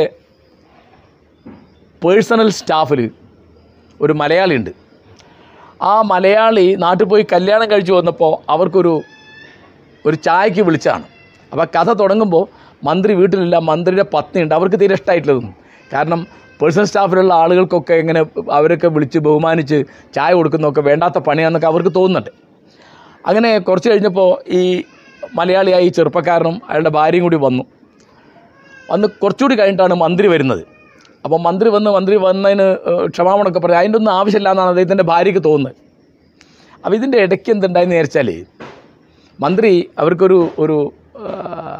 പേഴ്സണൽ സ്റ്റാഫിൽ ഒരു മലയാളിയുണ്ട് ആ മലയാളി നാട്ടിൽ പോയി കല്യാണം കഴിച്ചു വന്നപ്പോൾ അവർക്കൊരു ഒരു ചായക്ക് വിളിച്ചാണ് അപ്പോൾ കഥ തുടങ്ങുമ്പോൾ മന്ത്രി വീട്ടിലില്ല മന്ത്രിയുടെ പത്നിയുണ്ട് അവർക്ക് തീരെ ഇഷ്ടമായിട്ടില്ലതൊന്നും കാരണം പേഴ്സണൽ സ്റ്റാഫിലുള്ള ആളുകൾക്കൊക്കെ ഇങ്ങനെ അവരൊക്കെ വിളിച്ച് ബഹുമാനിച്ച് ചായ കൊടുക്കുന്നതൊക്കെ വേണ്ടാത്ത പണിയാണെന്നൊക്കെ അവർക്ക് തോന്നുന്നുണ്ട് അങ്ങനെ കുറച്ച് കഴിഞ്ഞപ്പോൾ ഈ മലയാളിയായ ഈ ചെറുപ്പക്കാരനും അയാളുടെ ഭാര്യയും കൂടി വന്നു വന്ന് കുറച്ചുകൂടി കഴിഞ്ഞിട്ടാണ് മന്ത്രി വരുന്നത് അപ്പോൾ മന്ത്രി വന്ന് മന്ത്രി വന്നതിന് ഏഹ്, ക്ഷമാപണമൊക്കെ പറഞ്ഞു അതിൻ്റെ ഒന്നും ആവശ്യമില്ല എന്നാണ് അദ്ദേഹത്തിൻ്റെ ഭാര്യയ്ക്ക് തോന്നുന്നത് അപ്പോൾ ഇതിൻ്റെ ഇടയ്ക്ക് എന്തുണ്ടായെന്ന് വിചാരിച്ചാൽ മന്ത്രി അവർക്കൊരു ഒരു ആ,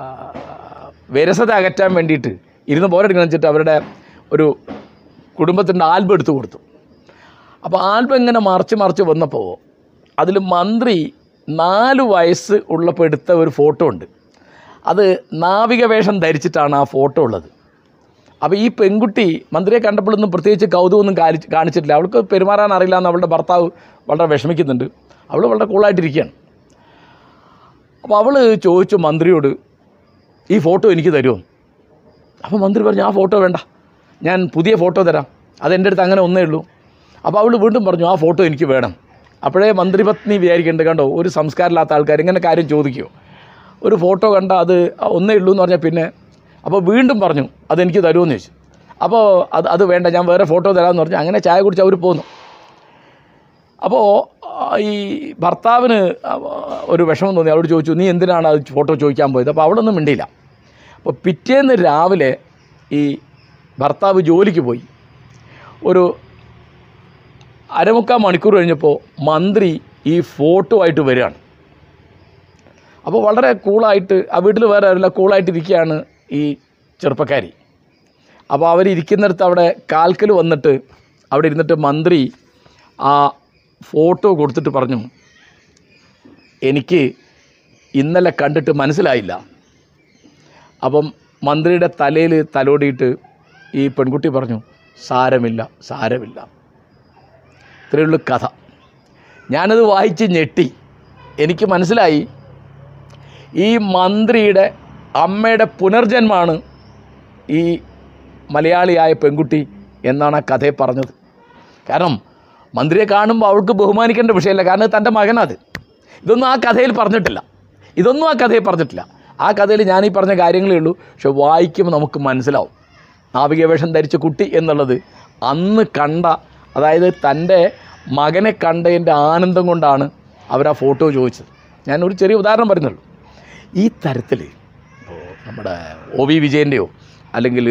വിരസത അകറ്റാൻ വേണ്ടിയിട്ട് ഇരുന്ന് പോരെടുക്കണം വെച്ചിട്ട് അവരുടെ ഒരു കുടുംബത്തിൻ്റെ ആൽബം എടുത്തു കൊടുത്തു അപ്പോൾ ആൽബം ഇങ്ങനെ മറിച്ച് മറിച്ച് വന്നപ്പോൾ അതിൽ മന്ത്രി നാല് വയസ്സ് ഉള്ളപ്പോൾ എടുത്ത ഒരു ഫോട്ടോ ഉണ്ട് അത് നാവിക വേഷം ധരിച്ചിട്ടാണ് ആ ഫോട്ടോ ഉള്ളത് അപ്പോൾ ഈ പെൺകുട്ടി മന്ത്രിയെ കണ്ടപ്പോഴൊന്നും പ്രത്യേകിച്ച് കൗതുകമൊന്നും കാണിച്ച് കാണിച്ചിട്ടില്ല അവൾക്ക് പെരുമാറാൻ അറിയില്ല എന്ന് അവളുടെ ഭർത്താവ് വളരെ വിഷമിക്കുന്നുണ്ട് അവൾ വളരെ കൂളായിട്ടിരിക്കുകയാണ് അപ്പോൾ അവൾ ചോദിച്ചു മന്ത്രിയോട് ഈ ഫോട്ടോ എനിക്ക് തരുമോ അപ്പോൾ മന്ത്രി പറഞ്ഞു ആ ഫോട്ടോ വേണ്ട ഞാൻ പുതിയ ഫോട്ടോ തരാം അതെൻ്റെ അടുത്ത് അങ്ങനെ ഒന്നേ ഉള്ളൂ അപ്പോൾ അവൾ വീണ്ടും പറഞ്ഞു ആ ഫോട്ടോ എനിക്ക് വേണം അപ്പോഴേ മന്ത്രിപത്നി വിചാരിക്കേണ്ടത് കണ്ടോ ഒരു സംസ്കാരമില്ലാത്ത ആൾക്കാർ ഇങ്ങനെ കാര്യം ചോദിക്കുമോ ഒരു ഫോട്ടോ കണ്ട അത് ഒന്നേ ഉള്ളൂ എന്ന് പറഞ്ഞാൽ പിന്നെ അപ്പോൾ വീണ്ടും പറഞ്ഞു അതെനിക്ക് തരുമെന്ന് ചോദിച്ചു അപ്പോൾ അത് അത് വേണ്ട ഞാൻ വേറെ ഫോട്ടോ തരാമെന്ന് പറഞ്ഞു അങ്ങനെ ചായ കുടിച്ച് അവർ പോന്നു അപ്പോൾ ഈ ഭർത്താവിന് ഒരു വിഷമം തോന്നി അവളോട് ചോദിച്ചു നീ എന്തിനാണ് അത് ഫോട്ടോ ചോദിക്കാൻ പോയത് അപ്പോൾ അവളൊന്നും മിണ്ടിയില്ല അപ്പോൾ പിറ്റേന്ന് രാവിലെ ഈ ഭർത്താവ് ജോലിക്ക് പോയി ഒരു അരമുക്കാൽ മണിക്കൂർ കഴിഞ്ഞപ്പോൾ മന്ത്രി ഈ ഫോട്ടോ ആയിട്ട് വരികയാണ് അപ്പോൾ വളരെ കൂളായിട്ട് ആ വീട്ടിൽ വേറെ ആരില്ല കൂളായിട്ട് ഇരിക്കുകയാണ് ഈ ചെറുപ്പക്കാരി അപ്പോൾ അവരിയ്ക്കുന്നിടത്ത് അവിടെ കാൽക്കൽ വന്നിട്ട് അവിടെ ഇരുന്നിട്ട് മന്ത്രി ആ ഫോട്ടോ കൊടുത്തിട്ട് പറഞ്ഞു എനിക്ക് ഇന്നലെ കണ്ടിട്ട് മനസ്സിലായില്ല അപ്പം മന്ത്രിയുടെ തലയിൽ തലോടിയിട്ട് ഈ പെൺകുട്ടി പറഞ്ഞു സാരമില്ല സാരമില്ല ഇത്രയുള്ളൂ കഥ ഞാനത് വായിച്ച് ഞെട്ടി എനിക്ക് മനസ്സിലായി ഈ മന്ത്രിയുടെ അമ്മയുടെ പുനർജന്മാണ് ഈ മലയാളിയായ പെൺകുട്ടി എന്നാണ് ആ കഥയെ പറഞ്ഞത് കാരണം മന്ത്രിയെ കാണുമ്പോൾ അവൾക്ക് ബഹുമാനിക്കേണ്ട വിഷയമല്ല കാരണം ഇത് തൻ്റെ മകനത് ഇതൊന്നും ആ കഥയിൽ പറഞ്ഞിട്ടില്ല ഇതൊന്നും ആ കഥയിൽ പറഞ്ഞിട്ടില്ല ആ കഥയിൽ ഞാൻ ഈ പറഞ്ഞ കാര്യങ്ങളേ ഉള്ളൂ പക്ഷെ വായിക്കുമ്പോൾ നമുക്ക് മനസ്സിലാവും നാവിക വേഷം ധരിച്ച കുട്ടി എന്നുള്ളത് അന്ന് കണ്ട അതായത് തൻ്റെ മകനെ കണ്ടതിൻ്റെ ആനന്ദം കൊണ്ടാണ് അവർ ആ ഫോട്ടോ ചോദിച്ചത് ഞാൻ ഒരു ചെറിയ ഉദാഹരണം പറയുന്നുള്ളൂ ഈ തരത്തിൽ ഇപ്പോൾ നമ്മുടെ ഒ വി വിജയൻ്റെയോ അല്ലെങ്കിൽ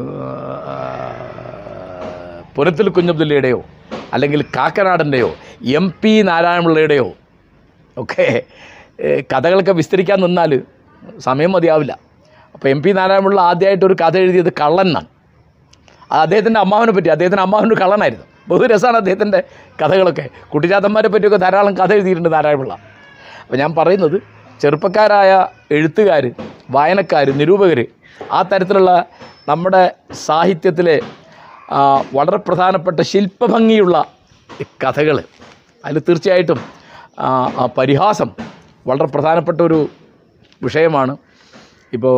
പുരത്തിൽ കുഞ്ഞബ്ദുല്ലയുടെയോ അല്ലെങ്കിൽ കാക്കനാടൻ്റെയോ എം പി നാരായണപിള്ളയുടെയോ ഒക്കെ ഏഹ്, കഥകളൊക്കെ വിസ്തരിക്കാൻ നിന്നാൽ സമയം മതിയാവില്ല അപ്പോൾ എം പി നാരായണപിള്ള ആദ്യമായിട്ടൊരു കഥ എഴുതിയത് കള്ളൻ എന്നാണ് അത് അദ്ദേഹത്തിൻ്റെ അമ്മാവനെ പറ്റി അദ്ദേഹത്തിൻ്റെ അമ്മാവനൊരു കള്ളനായിരുന്നു ബഹു രസമാണ് അദ്ദേഹത്തിൻ്റെ കഥകളൊക്കെ കുട്ടിച്ചാത്തന്മാരെ പറ്റിയൊക്കെ ധാരാളം കഥ എഴുതിയിട്ടുണ്ട് നാരായണപിള്ള അപ്പോൾ ഞാൻ പറയുന്നത് ചെറുപ്പക്കാരായ എഴുത്തുകാർ വായനക്കാർ നിരൂപകർ ആ തരത്തിലുള്ള നമ്മുടെ സാഹിത്യത്തിലെ ആ, വളരെ പ്രധാനപ്പെട്ട ശില്പഭംഗിയുള്ള കഥകൾ അതിൽ തീർച്ചയായിട്ടും ആ, ആ പരിഹാസം വളരെ പ്രധാനപ്പെട്ട ഒരു വിഷയമാണ് ഇപ്പോൾ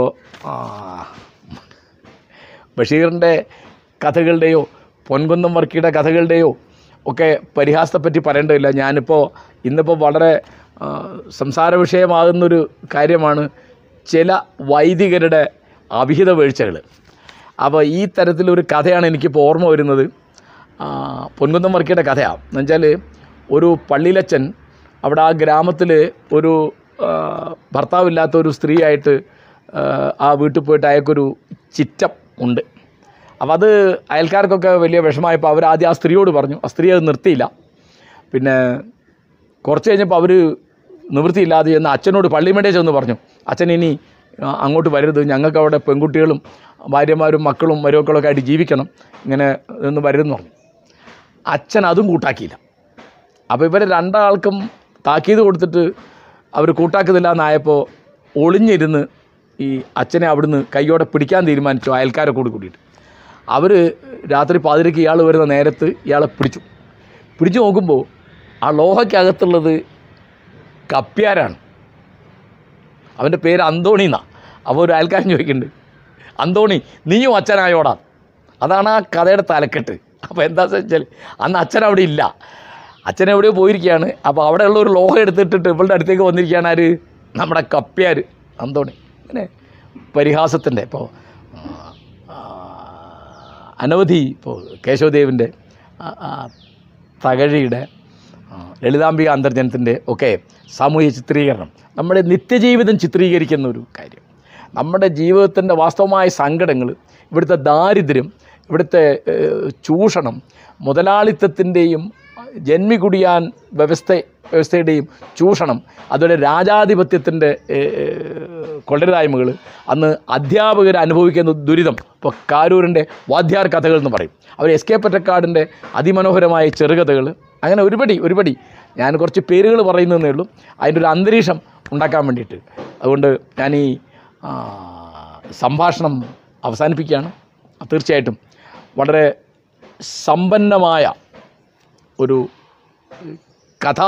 ബഷീറിൻ്റെ കഥകളുടെയോ പൊൻകുന്നം വർക്കിയുടെ കഥകളുടെയോ ഒക്കെ പരിഹാസത്തെപ്പറ്റി പറയേണ്ടതില്ല ഞാനിപ്പോൾ ഇന്നിപ്പോൾ വളരെ ആ, സംസാര വിഷയമാകുന്നൊരു കാര്യമാണ് ചില വൈദികരുടെ അവിഹിത വീഴ്ചകൾ അപ്പോൾ ഈ തരത്തിലൊരു കഥയാണ് എനിക്കിപ്പോൾ ഓർമ്മ വരുന്നത് ആ, പൊൻകുന്നം വർക്കിയുടെ കഥയാണ് എന്നുവെച്ചാൽ ഒരു പള്ളിയിലച്ചൻ അവിടെ ആ ഗ്രാമത്തിൽ ഒരു ആ, ഭർത്താവില്ലാത്ത ഒരു സ്ത്രീയായിട്ട് ആ, ആ വീട്ടിൽ പോയിട്ട് അയാൾക്കൊരു ചിറ്റം ഉണ്ട് അപ്പോൾ അത് അയൽക്കാർക്കൊക്കെ വലിയ വിഷമമായപ്പോൾ അവർ ആദ്യം ആ സ്ത്രീയോട് പറഞ്ഞു ആ സ്ത്രീ അത് നിർത്തിയില്ല പിന്നെ കുറച്ച് കഴിഞ്ഞപ്പോൾ അവർ നിവൃത്തിയില്ലാതെ ചെന്ന് അച്ഛനോട് പള്ളിമേടേ ചെന്ന് പറഞ്ഞു അച്ഛൻ ഇനി ആ, അങ്ങോട്ട് വരരുത് ഞങ്ങൾക്ക് അവിടെ പെൺകുട്ടികളും ഭാര്യമാരും മക്കളും മരുമക്കളൊക്കെ ആയിട്ട് ജീവിക്കണം ഇങ്ങനെ ഇതൊന്നും വരരുതെന്ന് പറഞ്ഞു അച്ഛൻ അതും കൂട്ടാക്കിയില്ല അപ്പോൾ ഇവരെ രണ്ടാൾക്കും താക്കീത് കൊടുത്തിട്ട് അവർ കൂട്ടാക്കുന്നില്ല എന്നായപ്പോൾ ഒളിഞ്ഞിരുന്ന് ഈ അച്ഛനെ അവിടുന്ന് കൈയോടെ പിടിക്കാൻ തീരുമാനിച്ചു അയൽക്കാരെ കൂടി കൂടിയിട്ട് അവർ രാത്രി പാതിരയ്ക്ക് ഇയാൾ വരുന്ന നേരത്ത് ഇയാളെ പിടിച്ചു പിടിച്ചു നോക്കുമ്പോൾ ആ ലോഹയ്ക്കകത്തുള്ളത് കപ്പ്യാരാണ് അവൻ്റെ പേര് അന്തോണി എന്നാ അപ്പോൾ ഒരു അയൽക്കാരൻ ചോദിക്കുന്നുണ്ട് അന്തോണി നീയും അച്ഛനായോടാ അതാണ് ആ കഥയുടെ തലക്കെട്ട് അപ്പോൾ എന്താണെന്ന് വെച്ചാൽ അന്ന് അച്ഛൻ അവിടെ ഇല്ല അച്ഛൻ എവിടെയോ പോയിരിക്കുകയാണ് അപ്പോൾ അവിടെയുള്ള ഒരു ലോഹം എടുത്തിട്ടിട്ട് ഇവളുടെ അടുത്തേക്ക് വന്നിരിക്കുകയാണ് ആര് നമ്മുടെ കപ്പ്യാർ അന്തോണി അങ്ങനെ പരിഹാസത്തിൻ്റെ ഇപ്പോൾ അനവധി ഇപ്പോൾ കേശവദേവിൻ്റെ ആ, ആ, തകഴിയുടെ ആ, ലളിതാംബിക അന്തർജനത്തിൻ്റെ ഒക്കെ സാമൂഹിക ചിത്രീകരണം നമ്മുടെ നിത്യജീവിതം ചിത്രീകരിക്കുന്ന ഒരു കാര്യം നമ്മുടെ ജീവിതത്തിൻ്റെ വാസ്തവമായ സങ്കടങ്ങൾ ഇവിടുത്തെ ദാരിദ്ര്യം ഇവിടുത്തെ ഏഹ്, ചൂഷണം മുതലാളിത്തത്തിൻ്റെയും ജന്മികുടിയാൻ വ്യവസ്ഥ വ്യവസ്ഥയുടെയും ചൂഷണം അതുപോലെ രാജാധിപത്യത്തിൻ്റെ കൊള്ളരുതായ്മകൾ അന്ന് അധ്യാപകർ അനുഭവിക്കുന്ന ദുരിതം ഇപ്പോൾ കാരൂരിൻ്റെ വാദ്യാർ കഥകൾ എന്ന് പറയും അവർ എസ് കെ പൊറ്റക്കാടിൻ്റെ അതിമനോഹരമായ ചെറുകഥകൾ അങ്ങനെ ഒരുപടി ഒരുപടി ഞാൻ കുറച്ച് പേരുകൾ പറയുന്നതേ ഉള്ളൂ അതിൻ്റെ ഒരു അന്തരീക്ഷം ഉണ്ടാക്കാൻ വേണ്ടിയിട്ട് അതുകൊണ്ട് ഞാൻ ഈ ആ, സംഭാഷണം അവസാനിപ്പിക്കുകയാണ് തീർച്ചയായിട്ടും വളരെ സമ്പന്നമായ ഒരു കഥാ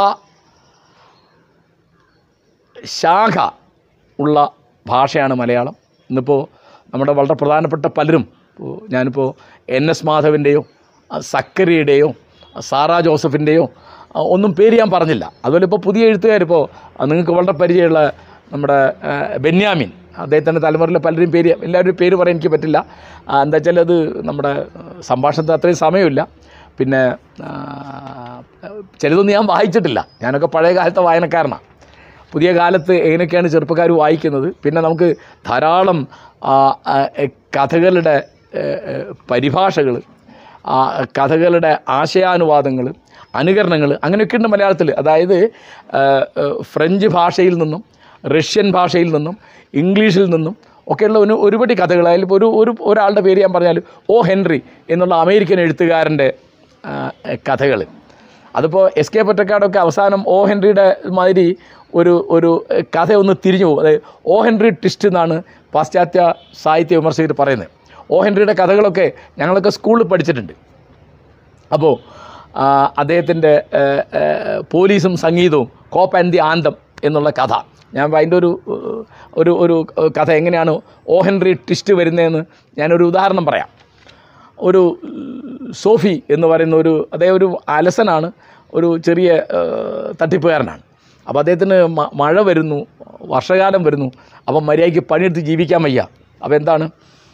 ശാഖ ഉള്ള ഭാഷയാണ് മലയാളം ഇന്നിപ്പോൾ നമ്മുടെ വളരെ പ്രധാനപ്പെട്ട പലരും ഇപ്പോൾ ഞാനിപ്പോൾ എൻ എസ് മാധവിൻ്റെയോ സക്കറിയുടെയോ സാറാ ജോസഫിൻ്റെയോ ആ, ഒന്നും പേര് ഞാൻ പറഞ്ഞില്ല അതുപോലെ ഇപ്പോൾ പുതിയ എഴുത്തുകാരിപ്പോൾ നിങ്ങൾക്ക് വളരെ പരിചയമുള്ള നമ്മുടെ ആ, ബെന്യാമിൻ അദ്ദേഹത്തിൻ്റെ തലമുറയിലെ പലരും പേര് എല്ലാവരുടെയും പേര് പറയാൻ എനിക്ക് പറ്റില്ല ആ, എന്താ വെച്ചാൽ അത് നമ്മുടെ ആ, സംഭാഷണത്തിന് അത്രയും സമയമില്ല പിന്നെ ആ, ചിലതൊന്നും ഞാൻ വായിച്ചിട്ടില്ല ഞാനൊക്കെ പഴയ കാലത്തെ വായനക്കാരനാണ് പുതിയ കാലത്ത് എങ്ങനെയൊക്കെയാണ് ചെറുപ്പക്കാർ വായിക്കുന്നത് പിന്നെ നമുക്ക് ധാരാളം ആ, ആ, എ, കഥകളുടെ പരിഭാഷകൾ കഥകളുടെ ആശയാനുവാദങ്ങൾ അനുകരണങ്ങൾ അങ്ങനെയൊക്കെ ഉണ്ട് മലയാളത്തിൽ അതായത് ആ, ആ, ഫ്രഞ്ച് ഭാഷയിൽ നിന്നും റഷ്യൻ ഭാഷയിൽ നിന്നും ഇംഗ്ലീഷിൽ നിന്നും ഒക്കെയുള്ള ഒരു ഒരുപടി കഥകൾ അതിൽ ഒരു ഒരു ഒരാളുടെ പേര് ഞാൻ പറഞ്ഞാൽ ഓ ഹെൻറി എന്നുള്ള അമേരിക്കൻ എഴുത്തുകാരൻ്റെ കഥകൾ അതിപ്പോൾ എസ് കെ പൊറ്റക്കാടൊക്കെ അവസാനം ഓ ഹെൻറിയുടെ മാതിരി ഒരു ഒരു എഹ്, കഥ ഒന്ന് തിരിഞ്ഞു പോകും അതായത് ഓ ഹെൻറി ട്വിസ്റ്റ് എന്നാണ് പാശ്ചാത്യ സാഹിത്യ വിമർശകർ പറയുന്നത് ഓ ഹെൻറിയുടെ കഥകളൊക്കെ ഞങ്ങളൊക്കെ സ്കൂളിൽ പഠിച്ചിട്ടുണ്ട് അപ്പോൾ അദ്ദേഹത്തിൻ്റെ പോലീസും സംഗീതവും കോപ്പ് ആൻഡ് ദി ആന്തം എന്നുള്ള കഥ ഞാൻ അതിൻ്റെ ഒരു ഏഹ്, ഒരു ഒരു കഥ എങ്ങനെയാണ് ഓ ഹെൻറി ട്വിസ്റ്റ് വരുന്നതെന്ന് ഞാനൊരു ഉദാഹരണം പറയാം ഒരു ഏഹ്, സോഫി എന്ന് പറയുന്ന ഒരു അദ്ദേഹം ഒരു അലസനാണ് ഒരു ചെറിയ ഏഹ്, തട്ടിപ്പുകാരനാണ് അപ്പോൾ അദ്ദേഹത്തിന് മ- മഴ വരുന്നു വർഷകാലം വരുന്നു അപ്പം മര്യാദയ്ക്ക് പണിയെടുത്ത് ജീവിക്കാൻ വയ്യ അപ്പോൾ എന്താണ്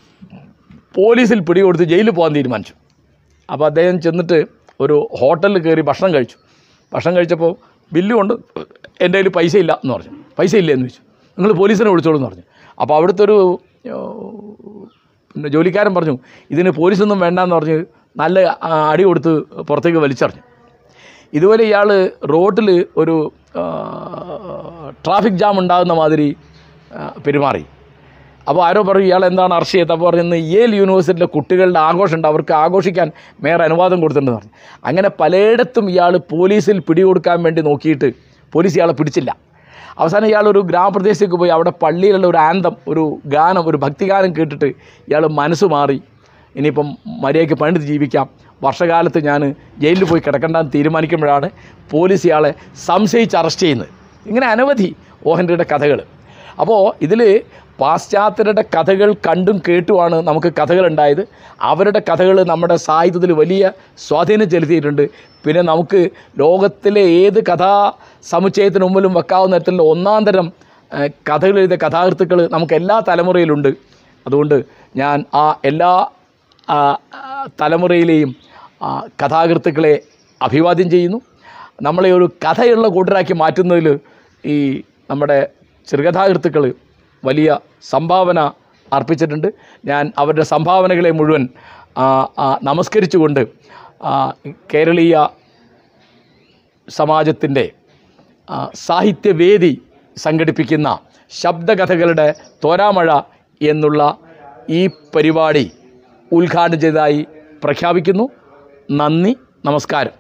പോലീസിൽ പിടികൊടുത്ത് ജയിലിൽ പോകാൻ തീരുമാനിച്ചു അപ്പോൾ അദ്ദേഹം ചെന്നിട്ട് ഒരു ഹോട്ടലിൽ കയറി ഭക്ഷണം കഴിച്ചു ഭക്ഷണം കഴിച്ചപ്പോൾ ബില്ല് കൊണ്ട് എൻ്റെ കയ്യിൽ പൈസ ഇല്ല എന്ന് പറഞ്ഞു പൈസ ഇല്ല എന്ന് ചോദിച്ചു നിങ്ങൾ പോലീസിനെ വിളിച്ചോളൂ എന്ന് പറഞ്ഞു അപ്പോൾ അവിടുത്തെ ഒരു ഏഹ്, പിന്നെ ജോലിക്കാരൻ പറഞ്ഞു ഇതിന് പോലീസൊന്നും വേണ്ടെന്ന് പറഞ്ഞ് നല്ല ആ, അടി കൊടുത്ത് പുറത്തേക്ക് വലിച്ചെറിഞ്ഞു ഇതുപോലെ ഇയാൾ റോഡിൽ ഒരു ആ, ട്രാഫിക് ജാം ഉണ്ടാകുന്ന മാതിരി ആ, പെരുമാറി അപ്പോൾ ആരോ പറഞ്ഞു ഇയാൾ എന്താണ് അറസ്റ്റ് ചെയ്തത് അപ്പോൾ പറഞ്ഞു യേൽ യൂണിവേഴ്സിറ്റിയിലെ കുട്ടികളുടെ ആഘോഷമുണ്ട് അവർക്ക് ആഘോഷിക്കാൻ മേയർ അനുവാദം കൊടുത്തിട്ടുണ്ടെന്ന് പറഞ്ഞു അങ്ങനെ പലയിടത്തും ഇയാൾ പോലീസിൽ പിടികൊടുക്കാൻ വേണ്ടി നോക്കിയിട്ട് പോലീസ് ഇയാളെ പിടിച്ചില്ല അവസാനം ഇയാൾ ഒരു ഗ്രാമപ്രദേശത്തേക്ക് പോയി അവിടെ പള്ളിയിലുള്ള ഒരു ആന്തം ഒരു ഗാനം ഒരു ഭക്തിഗാനം കേട്ടിട്ട് ഇയാൾ മനസ്സ് മാറി ഇനിയിപ്പം മര്യാദയ്ക്ക് പണിത് ജീവിക്കാം വർഷകാലത്ത് ഞാൻ ജയിലിൽ പോയി കിടക്കണ്ടെന്ന് തീരുമാനിക്കുമ്പോഴാണ് പോലീസ് ഇയാളെ സംശയിച്ച് അറസ്റ്റ് ചെയ്യുന്നത് ഇങ്ങനെ അനവധി ഓഹൻറിയുടെ കഥകൾ അപ്പോൾ ഇതിൽ പാശ്ചാത്യരുടെ കഥകൾ കണ്ടും കേട്ടുമാണ് നമുക്ക് കഥകളുണ്ടായത് അവരുടെ കഥകൾ നമ്മുടെ സാഹിത്യത്തിൽ വലിയ സ്വാധീനം ചെലുത്തിയിട്ടുണ്ട് പിന്നെ നമുക്ക് ലോകത്തിലെ ഏത് കഥാ സമുച്ചയത്തിന് മുമ്പിലും വെക്കാവുന്ന തരത്തിലുള്ള ഒന്നാം തരം ഏഹ്, കഥകൾ എഴുതിയ കഥാകൃത്തുക്കൾ നമുക്ക് എല്ലാ തലമുറയിലുണ്ട് അതുകൊണ്ട് ഞാൻ ആ എല്ലാ ആ, ആ, തലമുറയിലെയും ആ, കഥാകൃത്തുക്കളെ അഭിവാദ്യം ചെയ്യുന്നു നമ്മളെ ഒരു കഥയുള്ള കൂട്ടരാക്കി മാറ്റുന്നതിൽ ഈ നമ്മുടെ ചെറുകഥാകൃത്തുക്കൾ വലിയ സംഭാവന അർപ്പിച്ചിട്ടുണ്ട് ഞാൻ അവരുടെ സംഭാവനകളെ മുഴുവൻ ആ, ആ, നമസ്കരിച്ചുകൊണ്ട് ആ, കേരളീയ സമാജത്തിൻ്റെ ആ, സാഹിത്യവേദി സംഘടിപ്പിക്കുന്ന ശബ്ദകഥകളുടെ തോരാമഴ എന്നുള്ള ഈ പരിപാടി ഉദ്ഘാടനം ചെയ്തതായി പ്രഖ്യാപിക്കുന്നു നന്ദി നമസ്കാരം